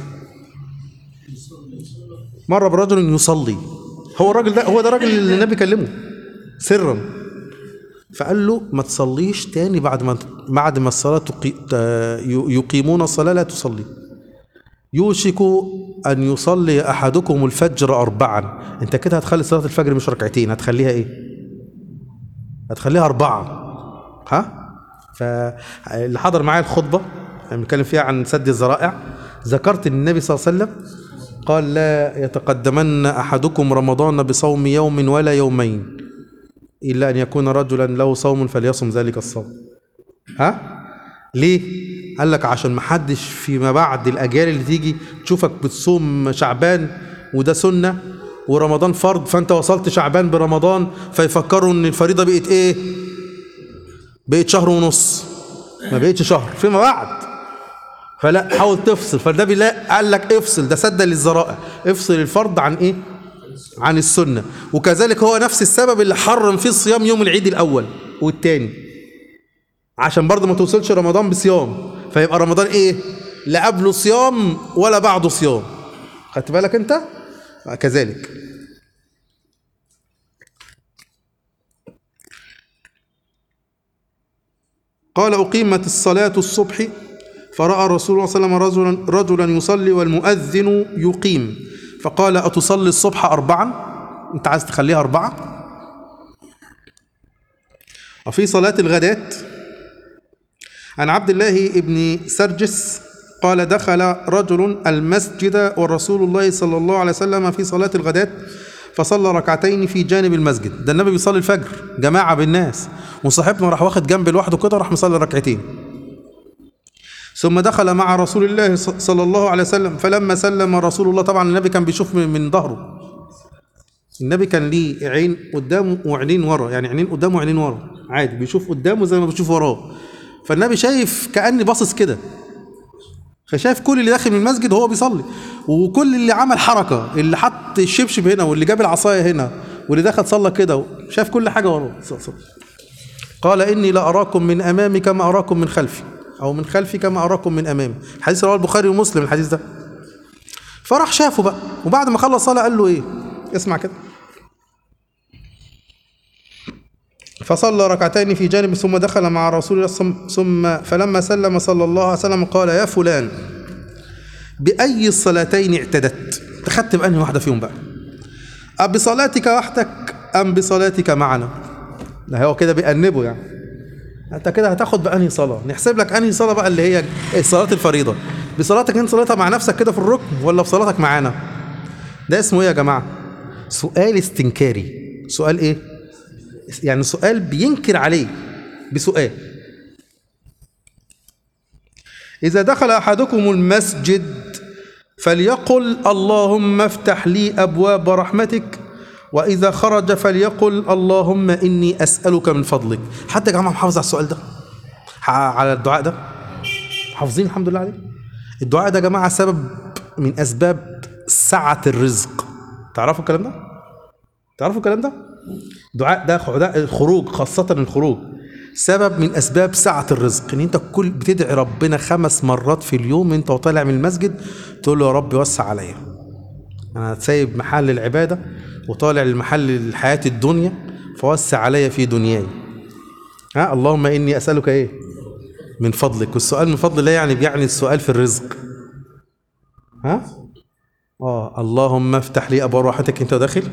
مر برجل يصلي هو الراجل ده هو ده الراجل اللي النبي كلمه سرا فقال له ما تصليش تاني بعد ما بعد ما الصلاه تقي... ت- يقيمون الصلاه لا تصلي يوشك ان يصلي احدكم الفجر اربعا انت كده هتخلي صلاه الفجر مش ركعتين هتخليها ايه هتخليها اربعه ها فاللي حضر معايا الخطبه اللي بنتكلم فيها عن سد الذرائع ذكرت ان النبي صلى الله عليه وسلم قال لا يتقدمن احدكم رمضان بصوم يوم ولا يومين الا ان يكون رجلا له صوم فليصم ذلك الصوم ها ليه قال لك عشان ما حدش فيما بعد الاجيال اللي تيجي تشوفك بتصوم شعبان وده سنه ورمضان فرض فانت وصلت شعبان برمضان فيفكروا ان الفريضه بقت ايه بقت شهر ونص ما بقتش شهر فيما بعد فلا حاول تفصل فالنبي لا قال لك افصل ده سدا للذرائع افصل الفرض عن ايه عن السنه وكذلك هو نفس السبب اللي حرم فيه الصيام يوم العيد الاول والتاني عشان برضه ما توصلش رمضان بصيام فيبقى رمضان ايه لا قبله صيام ولا بعده صيام خدت بالك انت كذلك قال أقيمت الصلاة الصبح فرأى رسول الله صلى الله عليه وسلم رجلا, رجلا يصلي والمؤذن يقيم فقال أتصلي الصبح أربعا أنت عايز تخليها أربعة وفي صلاة الغداة عن عبد الله بن سرجس قال دخل رجل المسجد ورسول الله صلى الله عليه وسلم في صلاة الغداة فصلى ركعتين في جانب المسجد ده النبي بيصلي الفجر جماعة بالناس وصاحبنا راح واخد جنب لوحده كده راح مصلي ركعتين ثم دخل مع رسول الله ص- صلى الله عليه وسلم فلما سلم رسول الله طبعا النبي كان بيشوف من من ظهره النبي كان ليه عين قدامه وعينين ورا يعني عينين قدامه وعينين ورا عادي بيشوف قدامه زي ما بيشوف وراه فالنبي شايف كأني باصص كده فشايف كل اللي داخل من المسجد وهو بيصلي وكل اللي عمل حركة اللي حط الشبشب هنا واللي جاب العصاية هنا واللي دخل صلى كده شاف كل حاجة وراه صلى صلى. قال إني لا أراكم من أمامي كما أراكم من خلفي أو من خلفي كما أراكم من أمامي الحديث رواه البخاري ومسلم الحديث ده فراح شافه بقى وبعد ما خلص صلاة قال له إيه اسمع كده فصلى ركعتين في جانب ثم دخل مع رسول الله ثم- ثم فلما سلم صلى الله عليه وسلم قال يا فلان بأي الصلاتين اعتدت تخدت بأنهي واحدة فيهم بقى أبصلاتك وحدك أم بصلاتك معنا ده هو كده بيأنبه يعني انت كده هتاخد بأنهي صلاة نحسب لك أنهي صلاة بقى اللي هي صلاة الفريضة بصلاتك انت صلاتها مع نفسك كده في الركن ولا بصلاتك معانا ده اسمه ايه يا جماعة سؤال استنكاري سؤال ايه يعني سؤال بينكر عليه بسؤال إذا دخل أحدكم المسجد فليقل اللهم افتح لي أبواب رحمتك وإذا خرج فليقل اللهم إني أسألك من فضلك حتى يا جماعة محافظ على السؤال ده ح- على الدعاء ده حافظين الحمد لله عليه الدعاء ده يا جماعة سبب من أسباب سعة الرزق تعرفوا الكلام ده؟ تعرفوا الكلام ده؟ دعاء ده ده الخروج خاصة الخروج سبب من أسباب سعة الرزق إن أنت كل بتدعي ربنا خمس مرات في اليوم أنت وطالع من المسجد تقول له يا رب وسع عليا أنا سايب محل العبادة وطالع لمحل الحياة الدنيا فوسع عليا في دنياي ها اللهم إني أسألك إيه من فضلك والسؤال من فضل الله يعني بيعني السؤال في الرزق ها اه اللهم افتح لي ابواب راحتك انت داخل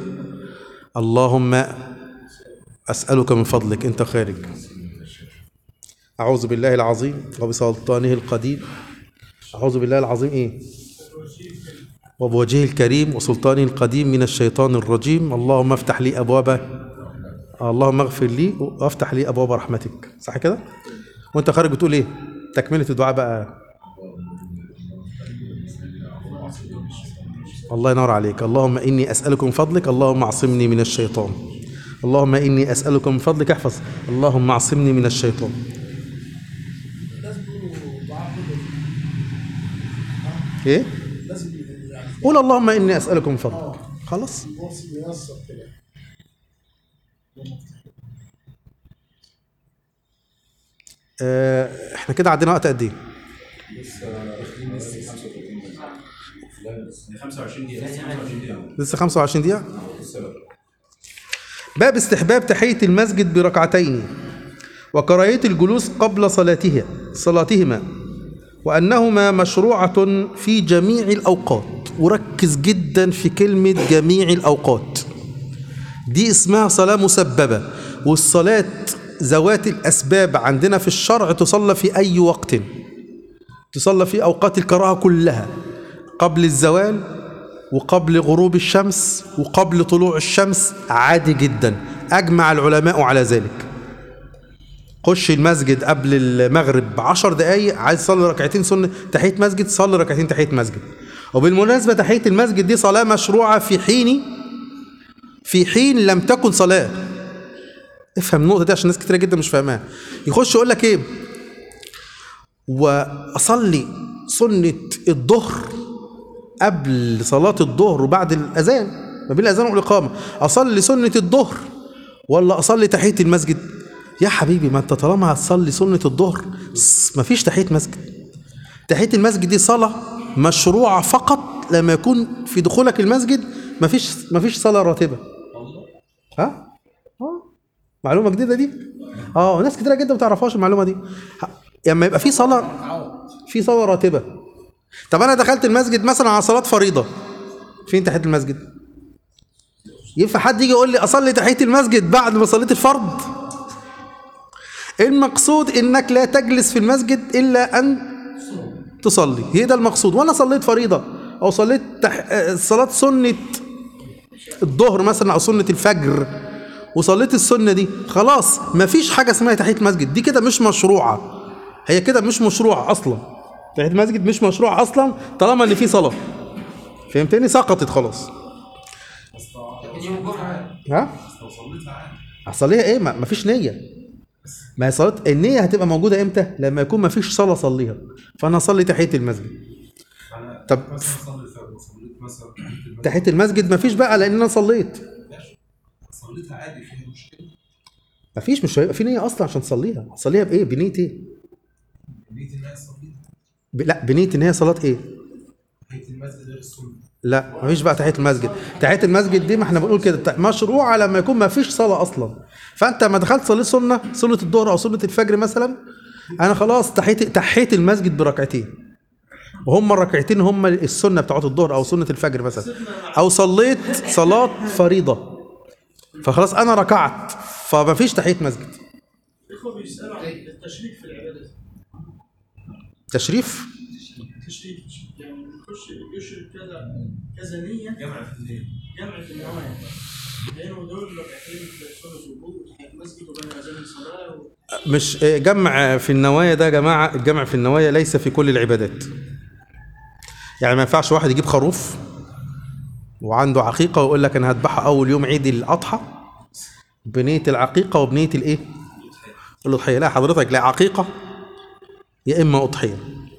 اللهم اسالك من فضلك انت خارج أعوذ بالله العظيم وبسلطانه القديم أعوذ بالله العظيم إيه وبوجهه الكريم وسلطانه القديم من الشيطان الرجيم اللهم افتح لي أبواب اللهم اغفر لي وافتح لي أبواب رحمتك صح كده وانت خارج بتقول ايه تكملة الدعاء بقى الله ينور عليك اللهم إني أسألك من فضلك اللهم اعصمني من الشيطان اللهم إني أسألك من فضلك احفظ اللهم اعصمني من الشيطان لازم يقولوا دعاء كله ايه لازم يقولوا يعني قول اللهم إني أسألك من فضلك خلاص يوصل ييسر كده آه، احنا كده عندنا وقت قد ايه 25 دقيقة 25 دقيقة لسه 25 دقيقة باب استحباب تحية المسجد بركعتين وكراهية الجلوس قبل صلاتها صلاتهما وأنهما مشروعة في جميع الأوقات وركز جدا في كلمة جميع الأوقات دي اسمها صلاة مسببة والصلاة ذوات الأسباب عندنا في الشرع تصلى في أي وقت تصلى في أوقات الكراهة كلها قبل الزوال وقبل غروب الشمس وقبل طلوع الشمس عادي جدا أجمع العلماء على ذلك خش المسجد قبل المغرب بعشر دقايق عايز تصلي ركعتين سنة تحية مسجد صلي ركعتين تحية مسجد وبالمناسبة تحية المسجد دي صلاة مشروعة في حين في حين لم تكن صلاة افهم النقطة دي عشان ناس كتيرة جدا مش فاهماها يخش يقول لك ايه وأصلي سنة الظهر قبل صلاة الظهر وبعد الأذان ما بين الأذان والإقامة أصلي سنة الظهر ولا أصلي تحية المسجد يا حبيبي ما أنت طالما هتصلي سنة الظهر س- مفيش تحية مسجد تحية المسجد دي صلاة مشروعة فقط لما يكون في دخولك المسجد مفيش مفيش صلاة راتبة ها؟ اه معلومة جديدة دي اه ناس كتيرة جدا ما تعرفهاش المعلومة دي ه- لما يبقى في صلاة في صلاة راتبة طب انا دخلت المسجد مثلا على صلاة فريضة فين تحية المسجد ينفع حد يجي يقول لي اصلي تحية المسجد بعد ما صليت الفرض المقصود انك لا تجلس في المسجد الا ان تصلي هي ده المقصود وانا صليت فريضة او صليت تح... آه، صلاة سنة الظهر مثلا او سنة الفجر وصليت السنة دي خلاص مفيش حاجة اسمها تحية مسجد دي كده مش مشروعة هي كده مش مشروعة اصلا تحية المسجد مش مشروع اصلا طالما ان في صلاة فهمتني سقطت خلاص لكن يوم الجمعة ها لو صليتها عادي اصليها ايه ما مفيش نية ما هي صلاة النية هتبقى موجودة امتى لما يكون مفيش صلاة اصليها فانا اصلي تحية المسجد انا طب مثلا صلي الفجر وصليت مثلا المسجد، تحية المسجد مفيش بقى لان انا صليت صليتها عادي فيها مشكلة مفيش مش هيبقى في نية اصلا عشان تصليها تصليها بايه بنية ايه نية ان انا صليت ب... لا بنية ان هي صلاة ايه تحية المسجد غير السنة لا مفيش بقى تحية المسجد تحية المسجد دي ما احنا بنقول كده ت- مشروعة لما يكون مفيش صلاة اصلا فانت ما دخلت صليت سنة سنة الظهر او سنة الفجر مثلا انا خلاص تحيت تحيت المسجد بركعتين وهم الركعتين هم السنة بتاعت الظهر او سنة الفجر مثلا او صليت صلاة فريضة فخلاص انا ركعت فمفيش تحية مسجد الاخوه بيسالوا عن التشريك في العبادات تشريف التشريك يعني يخش يشرك كذا كذا نيه جمع في الليل جمع في النوايا لانه دول ركعتين في سنه الوضوء وتحية المسجد وبين اذان الصلاه و... مش جمع في النوايا ده يا جماعة الجمع في النوايا ليس في كل العبادات يعني ما ينفعش واحد يجيب خروف وعنده عقيقة ويقول لك أنا هذبحها أول يوم عيد الأضحى بنية العقيقة وبنية الإيه؟ الأضحية لا حضرتك لا عقيقة يا إما أضحية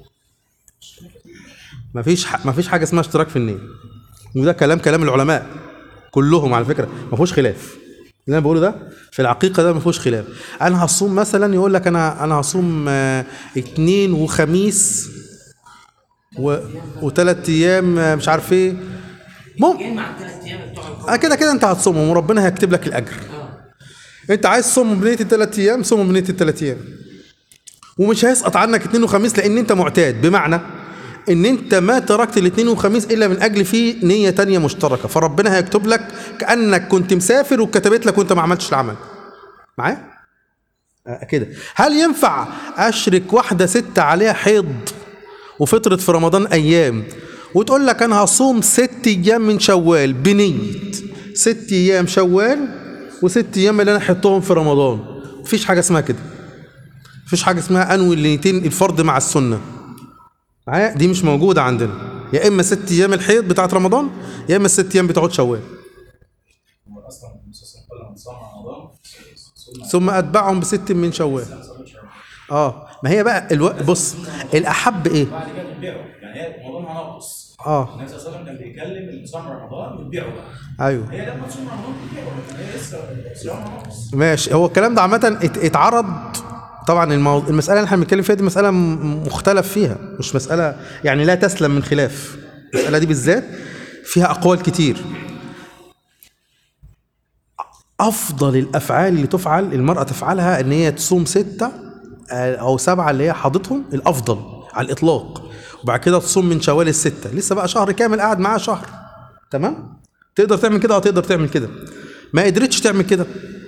مفيش ح... مفيش حاجة اسمها اشتراك في النية وده كلام كلام العلماء كلهم على فكرة ما فيهوش خلاف اللي انا بقوله ده في العقيقه ده ما فيهوش خلاف انا هصوم مثلا يقول لك انا انا هصوم آه، اثنين وخميس و... وثلاث ايام آه، مش عارف ايه مم... جمع الثلاث ايام بتوع الجمعة. آه كده كده انت هتصومهم وربنا هيكتب لك الاجر اه انت عايز تصوم بنيه الثلاث ايام صوم بنيه الثلاث ايام ومش هيسقط عنك اثنين وخميس لان انت معتاد بمعنى ان انت ما تركت الاثنين وخميس الا من اجل في نيه تانية مشتركه فربنا هيكتب لك كانك كنت مسافر وكتبت لك وانت ما عملتش العمل معايا آه، كده هل ينفع اشرك واحده ست عليها حيض وفطرت في رمضان ايام وتقول لك انا هصوم ست ايام من شوال بنيه ست ايام شوال وست ايام اللي انا حطهم في رمضان مفيش حاجه اسمها كده مفيش حاجه اسمها انوي النيتين الفرض مع السنه معايا دي مش موجوده عندنا يا اما ست ايام الحيض بتاعت رمضان يا اما الست ايام بتاعت شوال هو اصلا النبي صلى الله عليه وسلم قال من صام رمضان ثم ثم اتبعهم بست من شوال اه ما هي بقى الو... بص الاحب ايه بعد كده بتبيعه يعني هي رمضان ناقص اه النبي صلى الله عليه وسلم كان بيكلم اللي صام رمضان بتبيعه بقى ايوه هي لما تصوم رمضان بتبيعه لكن هي لسه صيامها ناقص ماشي هو الكلام ده عامة ات- اتعرض طبعا المو... المسألة اللي احنا بنتكلم فيها دي مسألة م- مختلف فيها مش مسألة يعني لا تسلم من خلاف المسألة دي بالذات فيها أقوال كتير أفضل الأفعال اللي تفعل المرأة تفعلها إن هي تصوم ستة آه، أو سبعة اللي هي حاضتهم الأفضل على الإطلاق وبعد كده تصوم من شوال الستة لسه بقى شهر كامل قاعد معاها شهر تمام تقدر تعمل كده أو تقدر تعمل كده ما قدرتش تعمل كده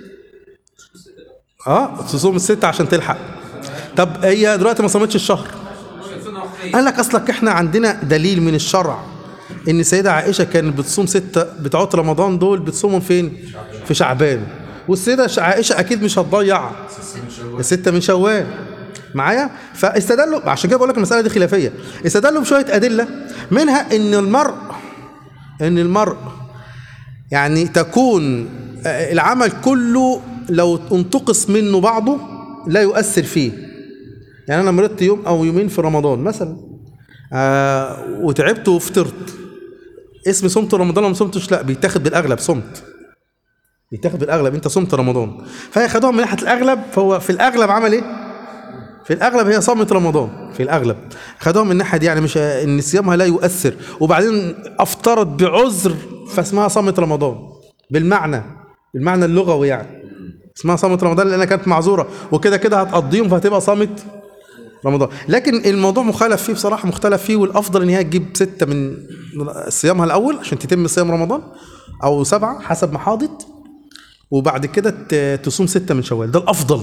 اه تصوم الستة عشان تلحق طب هي دلوقتي ما صامتش الشهر قال لك اصلك احنا عندنا دليل من الشرع ان سيدة عائشة كانت بتصوم ستة بتوعات رمضان دول بتصومهم فين في شعبان والسيدة ش- عائشة اكيد مش هتضيع الستة من شوال معايا فاستدلوا عشان كده بقول لك المسألة دي خلافية استدلوا بشوية أدلة منها ان المرء ان المرء يعني تكون آه، العمل كله لو انتقص منه بعضه لا يؤثر فيه يعني انا مرضت يوم او يومين في رمضان مثلا آه وتعبت وفطرت اسم صمت رمضان ولا ما صمتش لا بيتاخد بالاغلب صمت بيتاخد بالاغلب انت صمت رمضان فهي خدوها من ناحيه الاغلب فهو في الاغلب عمل ايه في الاغلب هي صامت رمضان في الاغلب خدوها من الناحيه دي يعني مش ان صيامها لا يؤثر وبعدين افطرت بعذر فاسمها صامت رمضان بالمعنى بالمعنى اللغوي يعني اسمها صامت رمضان لانها كانت معذوره وكده كده هتقضيهم فهتبقى صامت رمضان لكن الموضوع مخالف فيه بصراحه مختلف فيه والافضل ان هي تجيب سته من صيامها الاول عشان تتم صيام رمضان او سبعه حسب ما حاضت وبعد كده ت- تصوم سته من شوال ده الافضل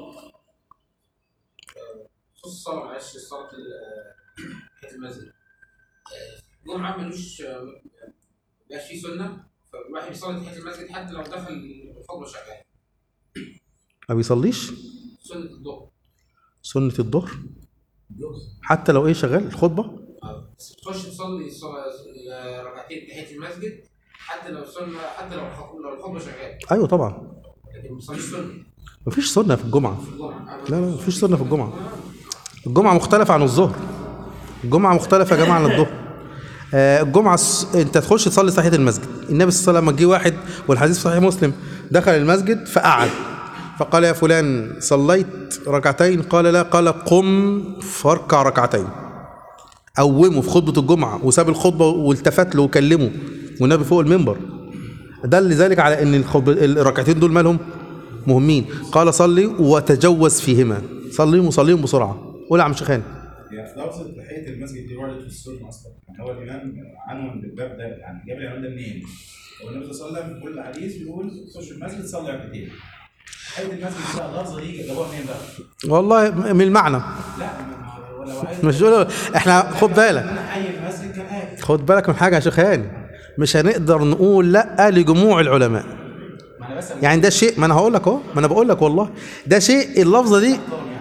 خصوص الصلاة معلش الصلاة في ال- في المسجد آه، الجمعة ملوش آه، مبقاش فيه سنة فالواحد بيصلي تحية المسجد حتى لو دخل الخطبة شغال ما بيصليش سنة الظهر سنه الظهر حتى لو ايه شغال الخطبه آه، بس بتخش تصلي الصلاة- آه، ركعتين تحية المسجد حتى لو سنة حتى لو الخط- لو الخطبة شغال ايوه طبعا لكن ما بتصليش سنة مفيش سنه في الجمعه في الجمعة لا لا مفيش سنه في الجمعه الجمعه مختلفه عن الظهر الجمعه مختلفه يا جماعه عن الظهر آه، الجمعه الس- انت تخش تصلي تحيه المسجد النبي صلى الله عليه وسلم جه واحد والحديث في صحيح مسلم دخل المسجد فقعد فقال يا فلان صليت ركعتين قال لا قال قم فاركع ركعتين قومه في خطبه الجمعه وساب الخطبه والتفت له وكلمه والنبي فوق المنبر دل ذلك على ان الخطب- الركعتين دول مالهم مهمين قال صلي وتجوز فيهما صليهم وصليهم بسرعه قول يا عم شيخان يعني في لفظة تحية المسجد دي وردت في السنة أصلا يعني هو الإمام عنون بالباب ده يعني جاب العنوان ده منين؟ هو النبي صلى الله عليه وسلم في كل حديث بيقول خش المسجد صلي ركعتين تحية المسجد بقى اللفظة دي جابوها منين بقى؟ والله من المعنى لا ما- ولا عايز مش يقولوا احنا خد بالك إن أنا حي المسجد كان آية خد بالك من حاجه يا شيخ هاني مش هنقدر نقول لا لجموع العلماء ما أنا بس يعني ده شيء ما انا هقول لك اهو ما انا بقول لك والله ده شيء اللفظه دي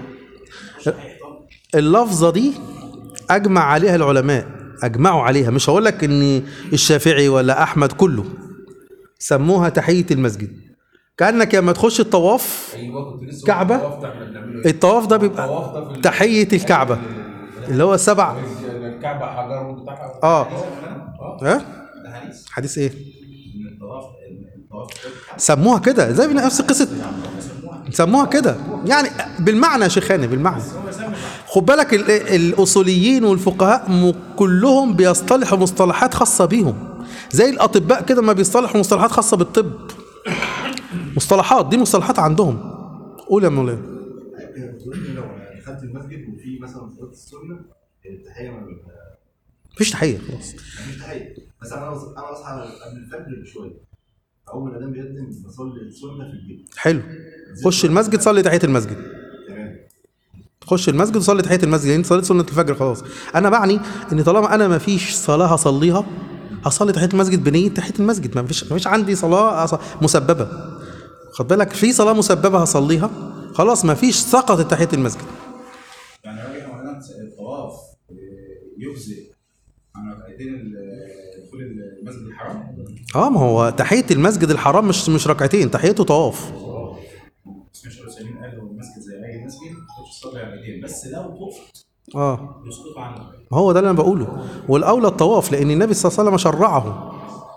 اللفظه دي اجمع عليها العلماء اجمعوا عليها مش هقول لك ان الشافعي ولا احمد كله سموها تحيه المسجد كانك لما تخش الطواف ايوه كنت لسه كعبة؟ الطواف ده احنا بنعمله ايه؟ الطواف ده الطواف ده بيبقى في ال- تحيه الكعبه اللي هو سبع الكعبه حجر بتاعها اه اه ها ده حديث حديث ايه إن الطواف إن الطواف سموها كده زي نفس قصه سموها كده يعني بالمعنى يا شيخاني بالمعنى خد بالك ال- الاصوليين والفقهاء م- كلهم بيصطلحوا مصطلحات خاصه بيهم زي الاطباء كده ما بيصطلحوا مصطلحات خاصه بالطب مصطلحات دي مصطلحات عندهم قول يا مولانا بتقول لي لو دخلت المسجد وفي مثلا صلاه السنه التحيه ما مفيش تحيه خلاص مفيش تحيه بس انا انا اصحى قبل الفجر بشويه اول ما الادان بيقدم بصلي السنه في البيت حلو خش المسجد صلي تحيه المسجد تمام خش المسجد وصلي تحيه المسجد يعني انت صليت سنه الفجر خلاص انا بعني ان طالما انا ما فيش صلاه هصليها هصلي تحيه المسجد بنيه تحيه المسجد ما فيش ما فيش عندي صلاه أص- مسببه خد بالك في صلاه مسببه هصليها خلاص ما فيش سقطت تحيه المسجد يعني راجع مولانا الطواف آه، يجزئ عن ركعتين ال- دخول المسجد الحرام اه ما هو تحيه المسجد الحرام مش مش ركعتين تحيته طواف بس مش الرسولين قالوا المسجد زي اي مسجد تخش تصلي ركعتين بس لو طفت اه يسقط عنك ما هو ده اللي انا بقوله والاولى الطواف لان النبي صلى الله عليه وسلم شرعه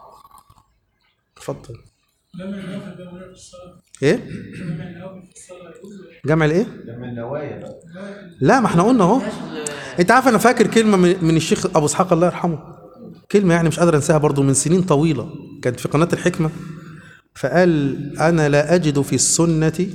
اتفضل لما النوافل ده في الصلاة ايه لما النوافل في الصلاة يجوز جمع الايه لما النوايا بقى لا ما احنا قلنا اهو انت عارف انا فاكر كلمه من من الشيخ ابو اسحاق الله يرحمه كلمه يعني مش قادر انساها برضو من سنين طويله كانت في قناه الحكمه فقال انا لا اجد في السنه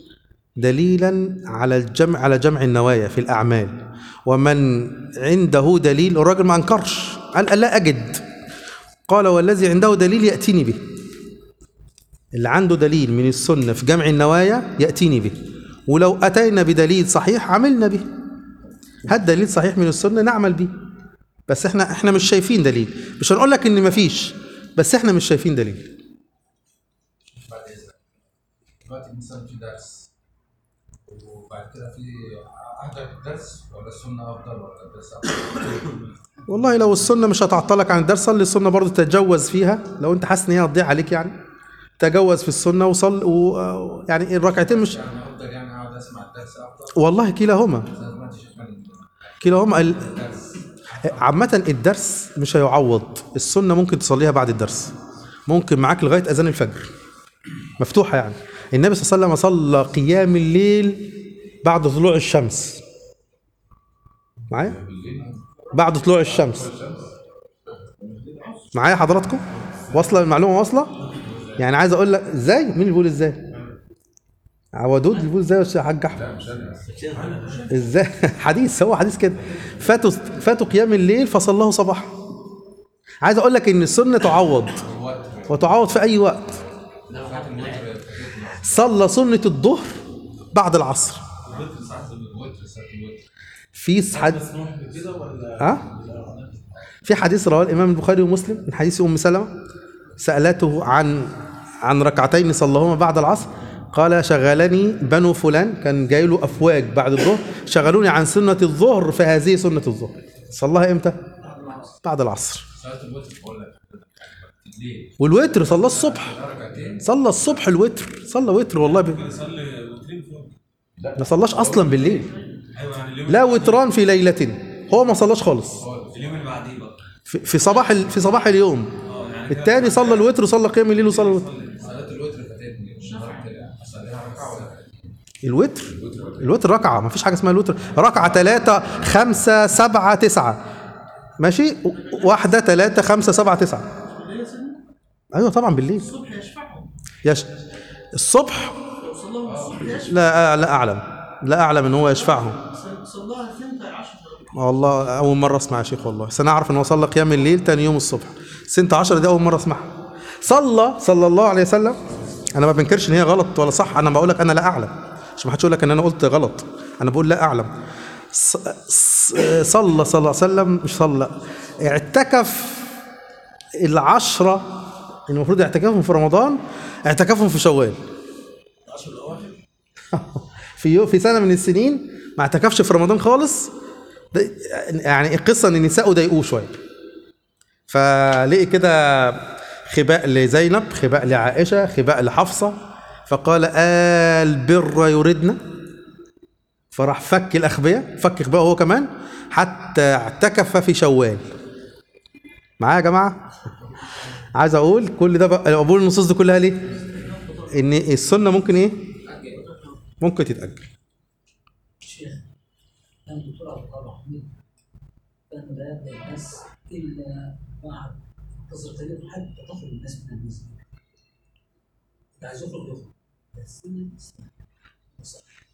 دليلا على الجمع على جمع النوايا في الاعمال ومن عنده دليل الراجل ما انكرش قال لا اجد قال والذي عنده دليل ياتيني به اللي عنده دليل من السنه في جمع النوايا ياتيني به ولو اتينا بدليل صحيح عملنا به هات دليل صحيح من السنه نعمل بيه بس احنا احنا مش شايفين دليل مش هنقول لك ان مفيش بس احنا مش شايفين دليل بعد اذنك دلوقتي مثلا في درس وبعد كده في احضر الدرس ولا السنه افضل ولا الدرس افضل؟ والله لو السنه مش هتعطلك عن الدرس صلي السنه برضه تتجوز فيها لو انت حاسس ان هي هتضيع عليك يعني تجوز في السنه وصل و... يعني الركعتين مش يعني افضل يعني اقعد اسمع الدرس افضل والله كلاهما زي ما انت شايفان كلاهما ال... الدرس عامة الدرس مش هيعوض السنة ممكن تصليها بعد الدرس ممكن معاك لغاية أذان الفجر مفتوحة يعني النبي صلى الله عليه وسلم صلى قيام الليل بعد طلوع الشمس معايا بعد طلوع الشمس معايا حضراتكم واصلة المعلومة واصلة يعني عايز اقول لك ازاي مين اللي بيقول ازاي عودود اللي بيقول ازاي يا حاج احمد ازاي حديث هو حديث كده فاتوا فاتوا قيام الليل فصلاه صباحا عايز اقول لك ان السنه تعوض وتعوض في اي وقت صلى سنه الظهر بعد العصر في حديث ها في حديث رواه الامام البخاري ومسلم من حديث ام سلمة سالته عن عن ركعتين صلاهما بعد العصر قال شغلني بنو فلان كان جاي له افواج بعد الظهر شغلوني عن سنه الظهر فهذه سنه الظهر صلاها امتى بعد العصر صلاه الوتر بقول لك الليل والوتر صلى الصبح ركعتين صلى الصبح الوتر صلى وتر والله ب... يصلي وترين فيهم ما صلاش اصلا بالليل ايوه يعني اليوم لا وتران في ليله هو ما صلاش خالص اليوم اللي بعديه بقى في في صباح ال... في صباح اليوم اه يعني كده التاني صلى الوتر وصلى قيام الليل وصلى الوتر صلاه الوتر فاتتني مش اصليها ركعه ولا ركعتين الوتر الوتر ركعة ما فيش حاجة اسمها الوتر ركعة ثلاثة خمسة سبعة تسعة ماشي واحدة ثلاثة خمسة سبعة تسعة أيوة طبعا بالليل الصبح يشفعهم يش الصبح لو صلاهم الصبح يشفع لا لا أعلم لا أعلم إن هو يشفعهم صلاها ثنتي عشر والله أول مرة أسمع يا شيخ والله بس أنا أعرف إن هو صلى قيام الليل تاني يوم الصبح سنة عشرة دي أول مرة أسمعها صلى صلى الله عليه وسلم أنا ما بنكرش إن هي غلط ولا صح أنا بقول لك أنا لا أعلم عشان ما حدش يقول لك إن أنا قلت غلط أنا بقول لا أعلم ص- ص- صلى صلى الله عليه وسلم مش صلى اعتكف العشرة المفروض اعتكافهم في رمضان اعتكافهم في شوال في يوم في سنة من السنين ما اعتكفش في رمضان خالص ده يعني القصة ان النساء ضايقوه شوية فلقي كده خباء لزينب خباء لعائشة خباء لحفصة فقال البر يردنا فراح فك الأخبية فك خباءه هو كمان حتى اعتكف في شوال معايا يا جماعة عايز أقول كل ده بقى بقول النصوص دي كلها ليه إن السنة ممكن إيه ممكن تتأجل شيخ كان دكتور عبد الله محمود كان لا يبدا الناس الا بعد تصل قليل حتى تخرج الناس من المسجد اللي عايز يخرج يخرج بس بس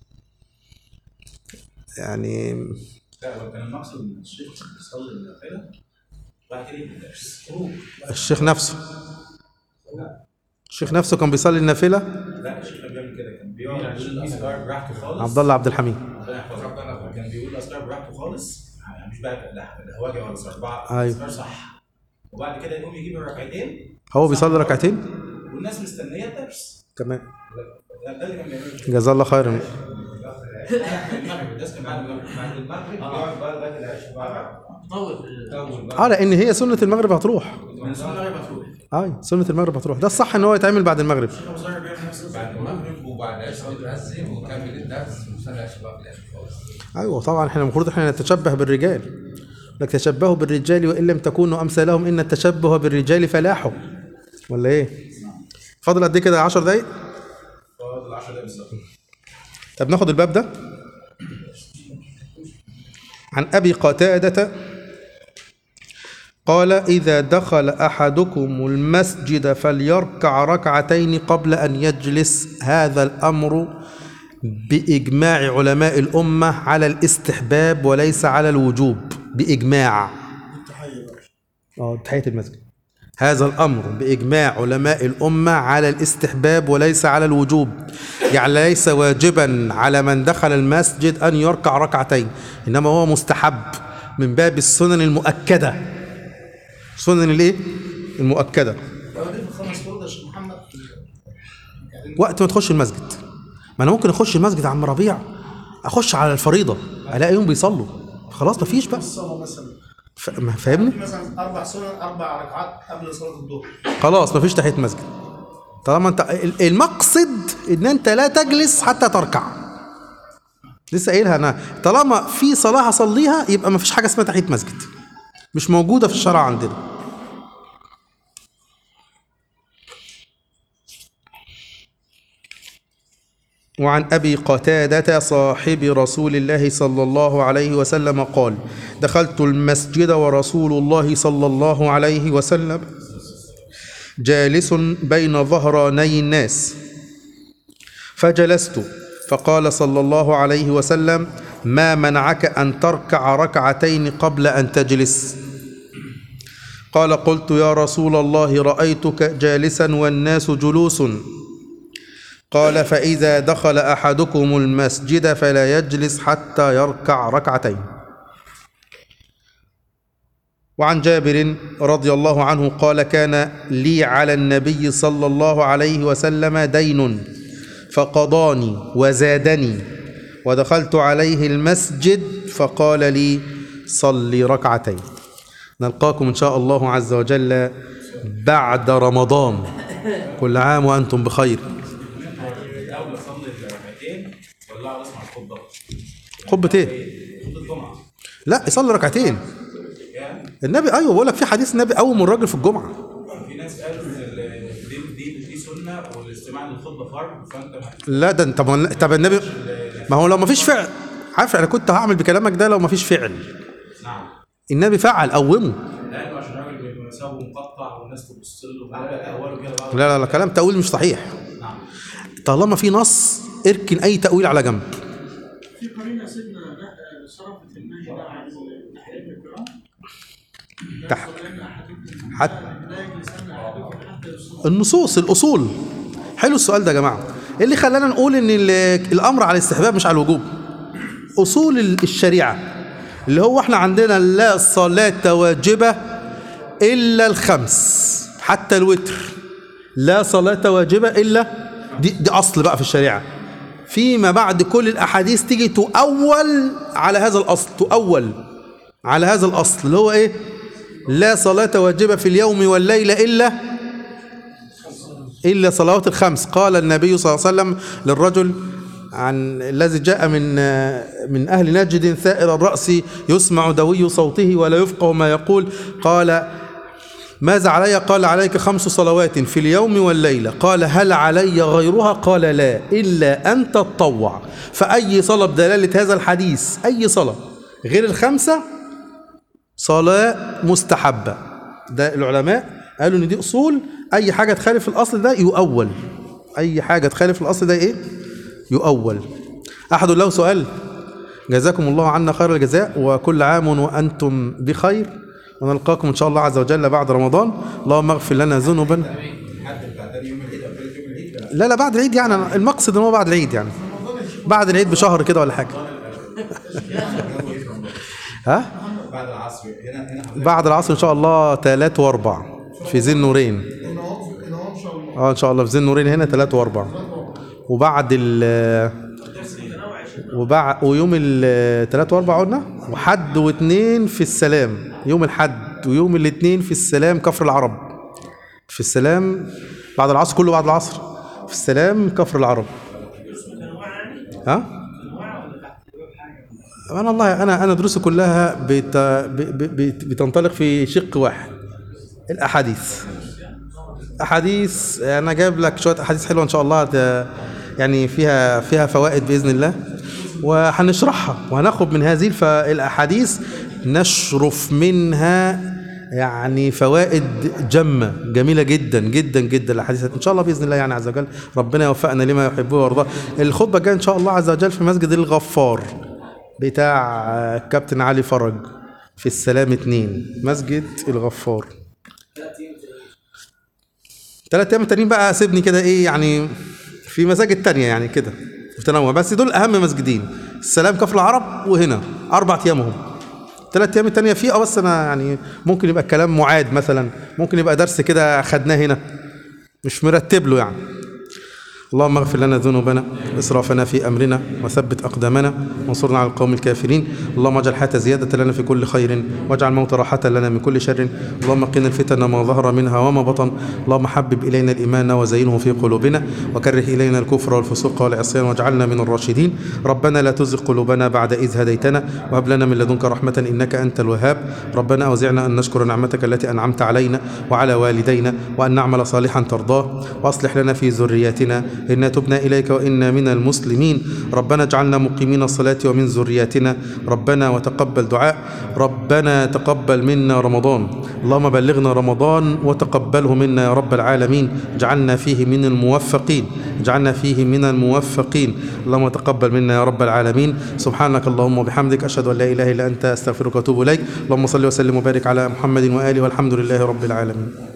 يعني لا هو كان المقصد ان الشيخ يصلي النافله وبعد كده يبدا الدرس الشيخ نفسه الشيخ نفسه كان بيصلي النافلة لا الشيخ كان بيعمل كده كان بيقعد يقول الاذكار براحته خالص عبد الله عبد الحميد ربنا يحفظه كان بيقول الاذكار براحته خالص يعني مش بقى لا الهواجه ولا الاربعه أيوة. الاذكار صح وبعد كده يقوم يجيب الركعتين هو بيصلي ركعتين والناس مستنيه الدرس تمام ده ده اللي كان بيعمله جزاه الله خيرا المغرب الدرس كان بعد المغرب بعد المغرب يقعد بقى لغايه العشاء بقى طول في ال- طول اه لان هي سنه المغرب هتروح من صلاه المغرب هتروح اه سنه المغرب هتروح ده الصح ان هو يتعمل بعد المغرب ابو ذر بيعمل نفس الشيء. بعد المغرب وبعد العشاء بتأذن وكمل الدرس وصلي العشاء بقى في الآخر خالص ايوه طبعا احنا المفروض احنا نتشبه بالرجال لك تشبهوا بالرجال وان لم تكونوا امثالهم ان التشبه بالرجال فلاح ولا ايه فاضل قد ايه كده 10 دقايق فاضل 10 دقايق بالظبط طب ناخد الباب ده عن ابي قتاده قال اذا دخل احدكم المسجد فليركع ركعتين قبل ان يجلس هذا الامر باجماع علماء الامه على الاستحباب وليس على الوجوب باجماع اه تحيه المسجد هذا الامر باجماع علماء الامه على الاستحباب وليس على الوجوب يعني ليس واجبا على من دخل المسجد ان يركع ركعتين انما هو مستحب من باب السنن المؤكده سنن الايه المؤكده لو دي في الخمس فروض يا شيخ محمد وقت ما تخش المسجد ما انا ممكن اخش المسجد يا عم ربيع اخش على الفريضه الاقي يوم بيصلوا خلاص مفيش بقى الصلاة مثلا ف- ما- فاهمني في مثلا اربع سنن اربع ركعات قبل صلاه الظهر خلاص مفيش تحيه مسجد طالما انت ال- المقصد ان انت لا تجلس حتى تركع لسه قايلها انا طالما في صلاه هصليها يبقى مفيش حاجه اسمها تحيه مسجد مش موجوده في الشرع عندنا وعن ابي قتاده صاحب رسول الله صلى الله عليه وسلم قال دخلت المسجد ورسول الله صلى الله عليه وسلم جالس بين ظهراني الناس فجلست فقال صلى الله عليه وسلم ما منعك ان تركع ركعتين قبل ان تجلس قال قلت يا رسول الله رايتك جالسا والناس جلوس قال فاذا دخل احدكم المسجد فلا يجلس حتى يركع ركعتين وعن جابر رضي الله عنه قال كان لي على النبي صلى الله عليه وسلم دين فقضاني وزادني ودخلت عليه المسجد فقال لي صلي ركعتين نلقاكم ان شاء الله عز وجل بعد رمضان كل عام وانتم بخير الاول اصلي الركعتين ولا اقعد اسمع الخطبه خطبه ايه خطبه الجمعه لا يصلي ركعتين يعني النبي ايوه بقول لك في حديث النبي قوم الراجل في الجمعه في ناس قالوا ان ال- دي دي دي سنه والاستماع للخطبه فرض فانت ما لا ده انت ما- طب النبي ما هو لو ما فيش فعل عارف انا كنت هعمل بكلامك ده لو ما فيش فعل نعم النبي فعل قومه لانه عشان الراجل بيبقى مساوي مقطع والناس تبص له وهو الاول كده بعض لا لا لا كلام تأويل مش صحيح نعم طالما في نص اركن اي تأويل على جنب في قرينه سيدنا لا- صرفت النهي ده عن تحريم القراءه تح- لان احدكم حتى لا يجلسن احدكم حتى يصلي النصوص الاصول حلو السؤال ده يا جماعه ايه اللي خلانا نقول ان ال- الامر على الاستحباب مش على الوجوب اصول ال- الشريعه اللي هو احنا عندنا لا صلاه واجبه الا الخمس حتى الوتر لا صلاه واجبه الا دي, دي اصل بقى في الشريعه فيما بعد كل الاحاديث تيجي تؤول على هذا الاصل تؤول على هذا الاصل اللي هو ايه لا صلاه واجبه في اليوم والليله الا إلا صلوات الخمس قال النبي صلى الله عليه وسلم للرجل عن الذي جاء من من أهل نجد ثائر الرأس يسمع دوي صوته ولا يفقه ما يقول قال ماذا علي قال عليك خمس صلوات في اليوم والليلة قال هل علي غيرها قال لا إلا أن تتطوع فأي صلاة بدلالة هذا الحديث أي صلاة غير الخمسة صلاة مستحبة ده العلماء قالوا ان دي اصول اي حاجه تخالف الاصل ده يؤول اي حاجه تخالف الاصل ده ايه يؤول احد له سؤال جزاكم الله عنا خير الجزاء وكل عام وانتم بخير ونلقاكم ان شاء الله عز وجل بعد رمضان اللهم اغفر لنا ذنوبنا حد بتاع تاني يوم العيد لا لا بعد العيد يعني أنا- المقصد ان هو بعد العيد يعني بعد العيد بشهر كده ولا حاجه ها بعد العصر هنا هنا حضرتك بعد العصر ان شاء الله ثلاث واربع في ذي النورين هنا اهو هنا اهو ان شاء الله اه ان شاء الله في ذي النورين هنا ثلاث واربع وبعد ال وبعد ويوم الثلاث واربع قلنا وحد واثنين في السلام يوم الحد ويوم الاثنين في السلام كفر العرب في السلام بعد العصر كله بعد العصر في السلام كفر العرب ها انا والله انا انا دروسي كلها بت... ب- ب- بت- بتنطلق في شق واحد الاحاديث احاديث انا جايب لك شويه احاديث حلوه ان شاء الله ت- يعني فيها فيها فوائد باذن الله وهنشرحها وهناخد من هذه الف- الاحاديث نشرف منها يعني فوائد جمة جميلة جدا جدا جدا الاحاديث ان شاء الله باذن الله يعني عز وجل ربنا يوفقنا لما يحبه ويرضاه الخطبة الجاية ان شاء الله عز وجل في مسجد الغفار بتاع آه، كابتن علي فرج في السلام اتنين مسجد الغفار ثلاث ايام التانيين بقى سيبني كده ايه يعني في مساجد تانية يعني كده متنوع بس دول اهم مسجدين السلام كفر العرب وهنا اربع ايام هم ثلاث ايام التانية في اه بس انا يعني ممكن يبقى الكلام معاد مثلا ممكن يبقى درس كده خدناه هنا مش مرتب له يعني اللهم اغفر لنا ذنوبنا اسرافنا في امرنا وثبت اقدامنا وانصرنا على القوم الكافرين اللهم اجعل الحياه زياده لنا في كل خير واجعل الموت راحه لنا من كل شر اللهم قنا الفتن ما ظهر منها وما بطن اللهم حبب الينا الايمان وزينه في قلوبنا وكره الينا الكفر والفسوق والعصيان واجعلنا من الراشدين ربنا لا تزغ قلوبنا بعد اذ هديتنا وهب لنا من لدنك رحمه انك انت الوهاب ربنا اوزعنا ان نشكر نعمتك التي انعمت علينا وعلى والدينا وان نعمل صالحا ترضاه واصلح لنا في ذرياتنا انا تبنا اليك وانا من المسلمين ربنا اجعلنا مقيمين الصلاه ومن ذرياتنا ربنا وتقبل دعاء ربنا تقبل منا رمضان اللهم بلغنا رمضان وتقبله منا يا رب العالمين اجعلنا فيه من الموفقين اجعلنا فيه من الموفقين اللهم تقبل منا يا رب العالمين سبحانك اللهم وبحمدك اشهد ان لا اله الا انت استغفرك واتوب اليك اللهم صل وسلم وبارك على محمد واله والحمد لله رب العالمين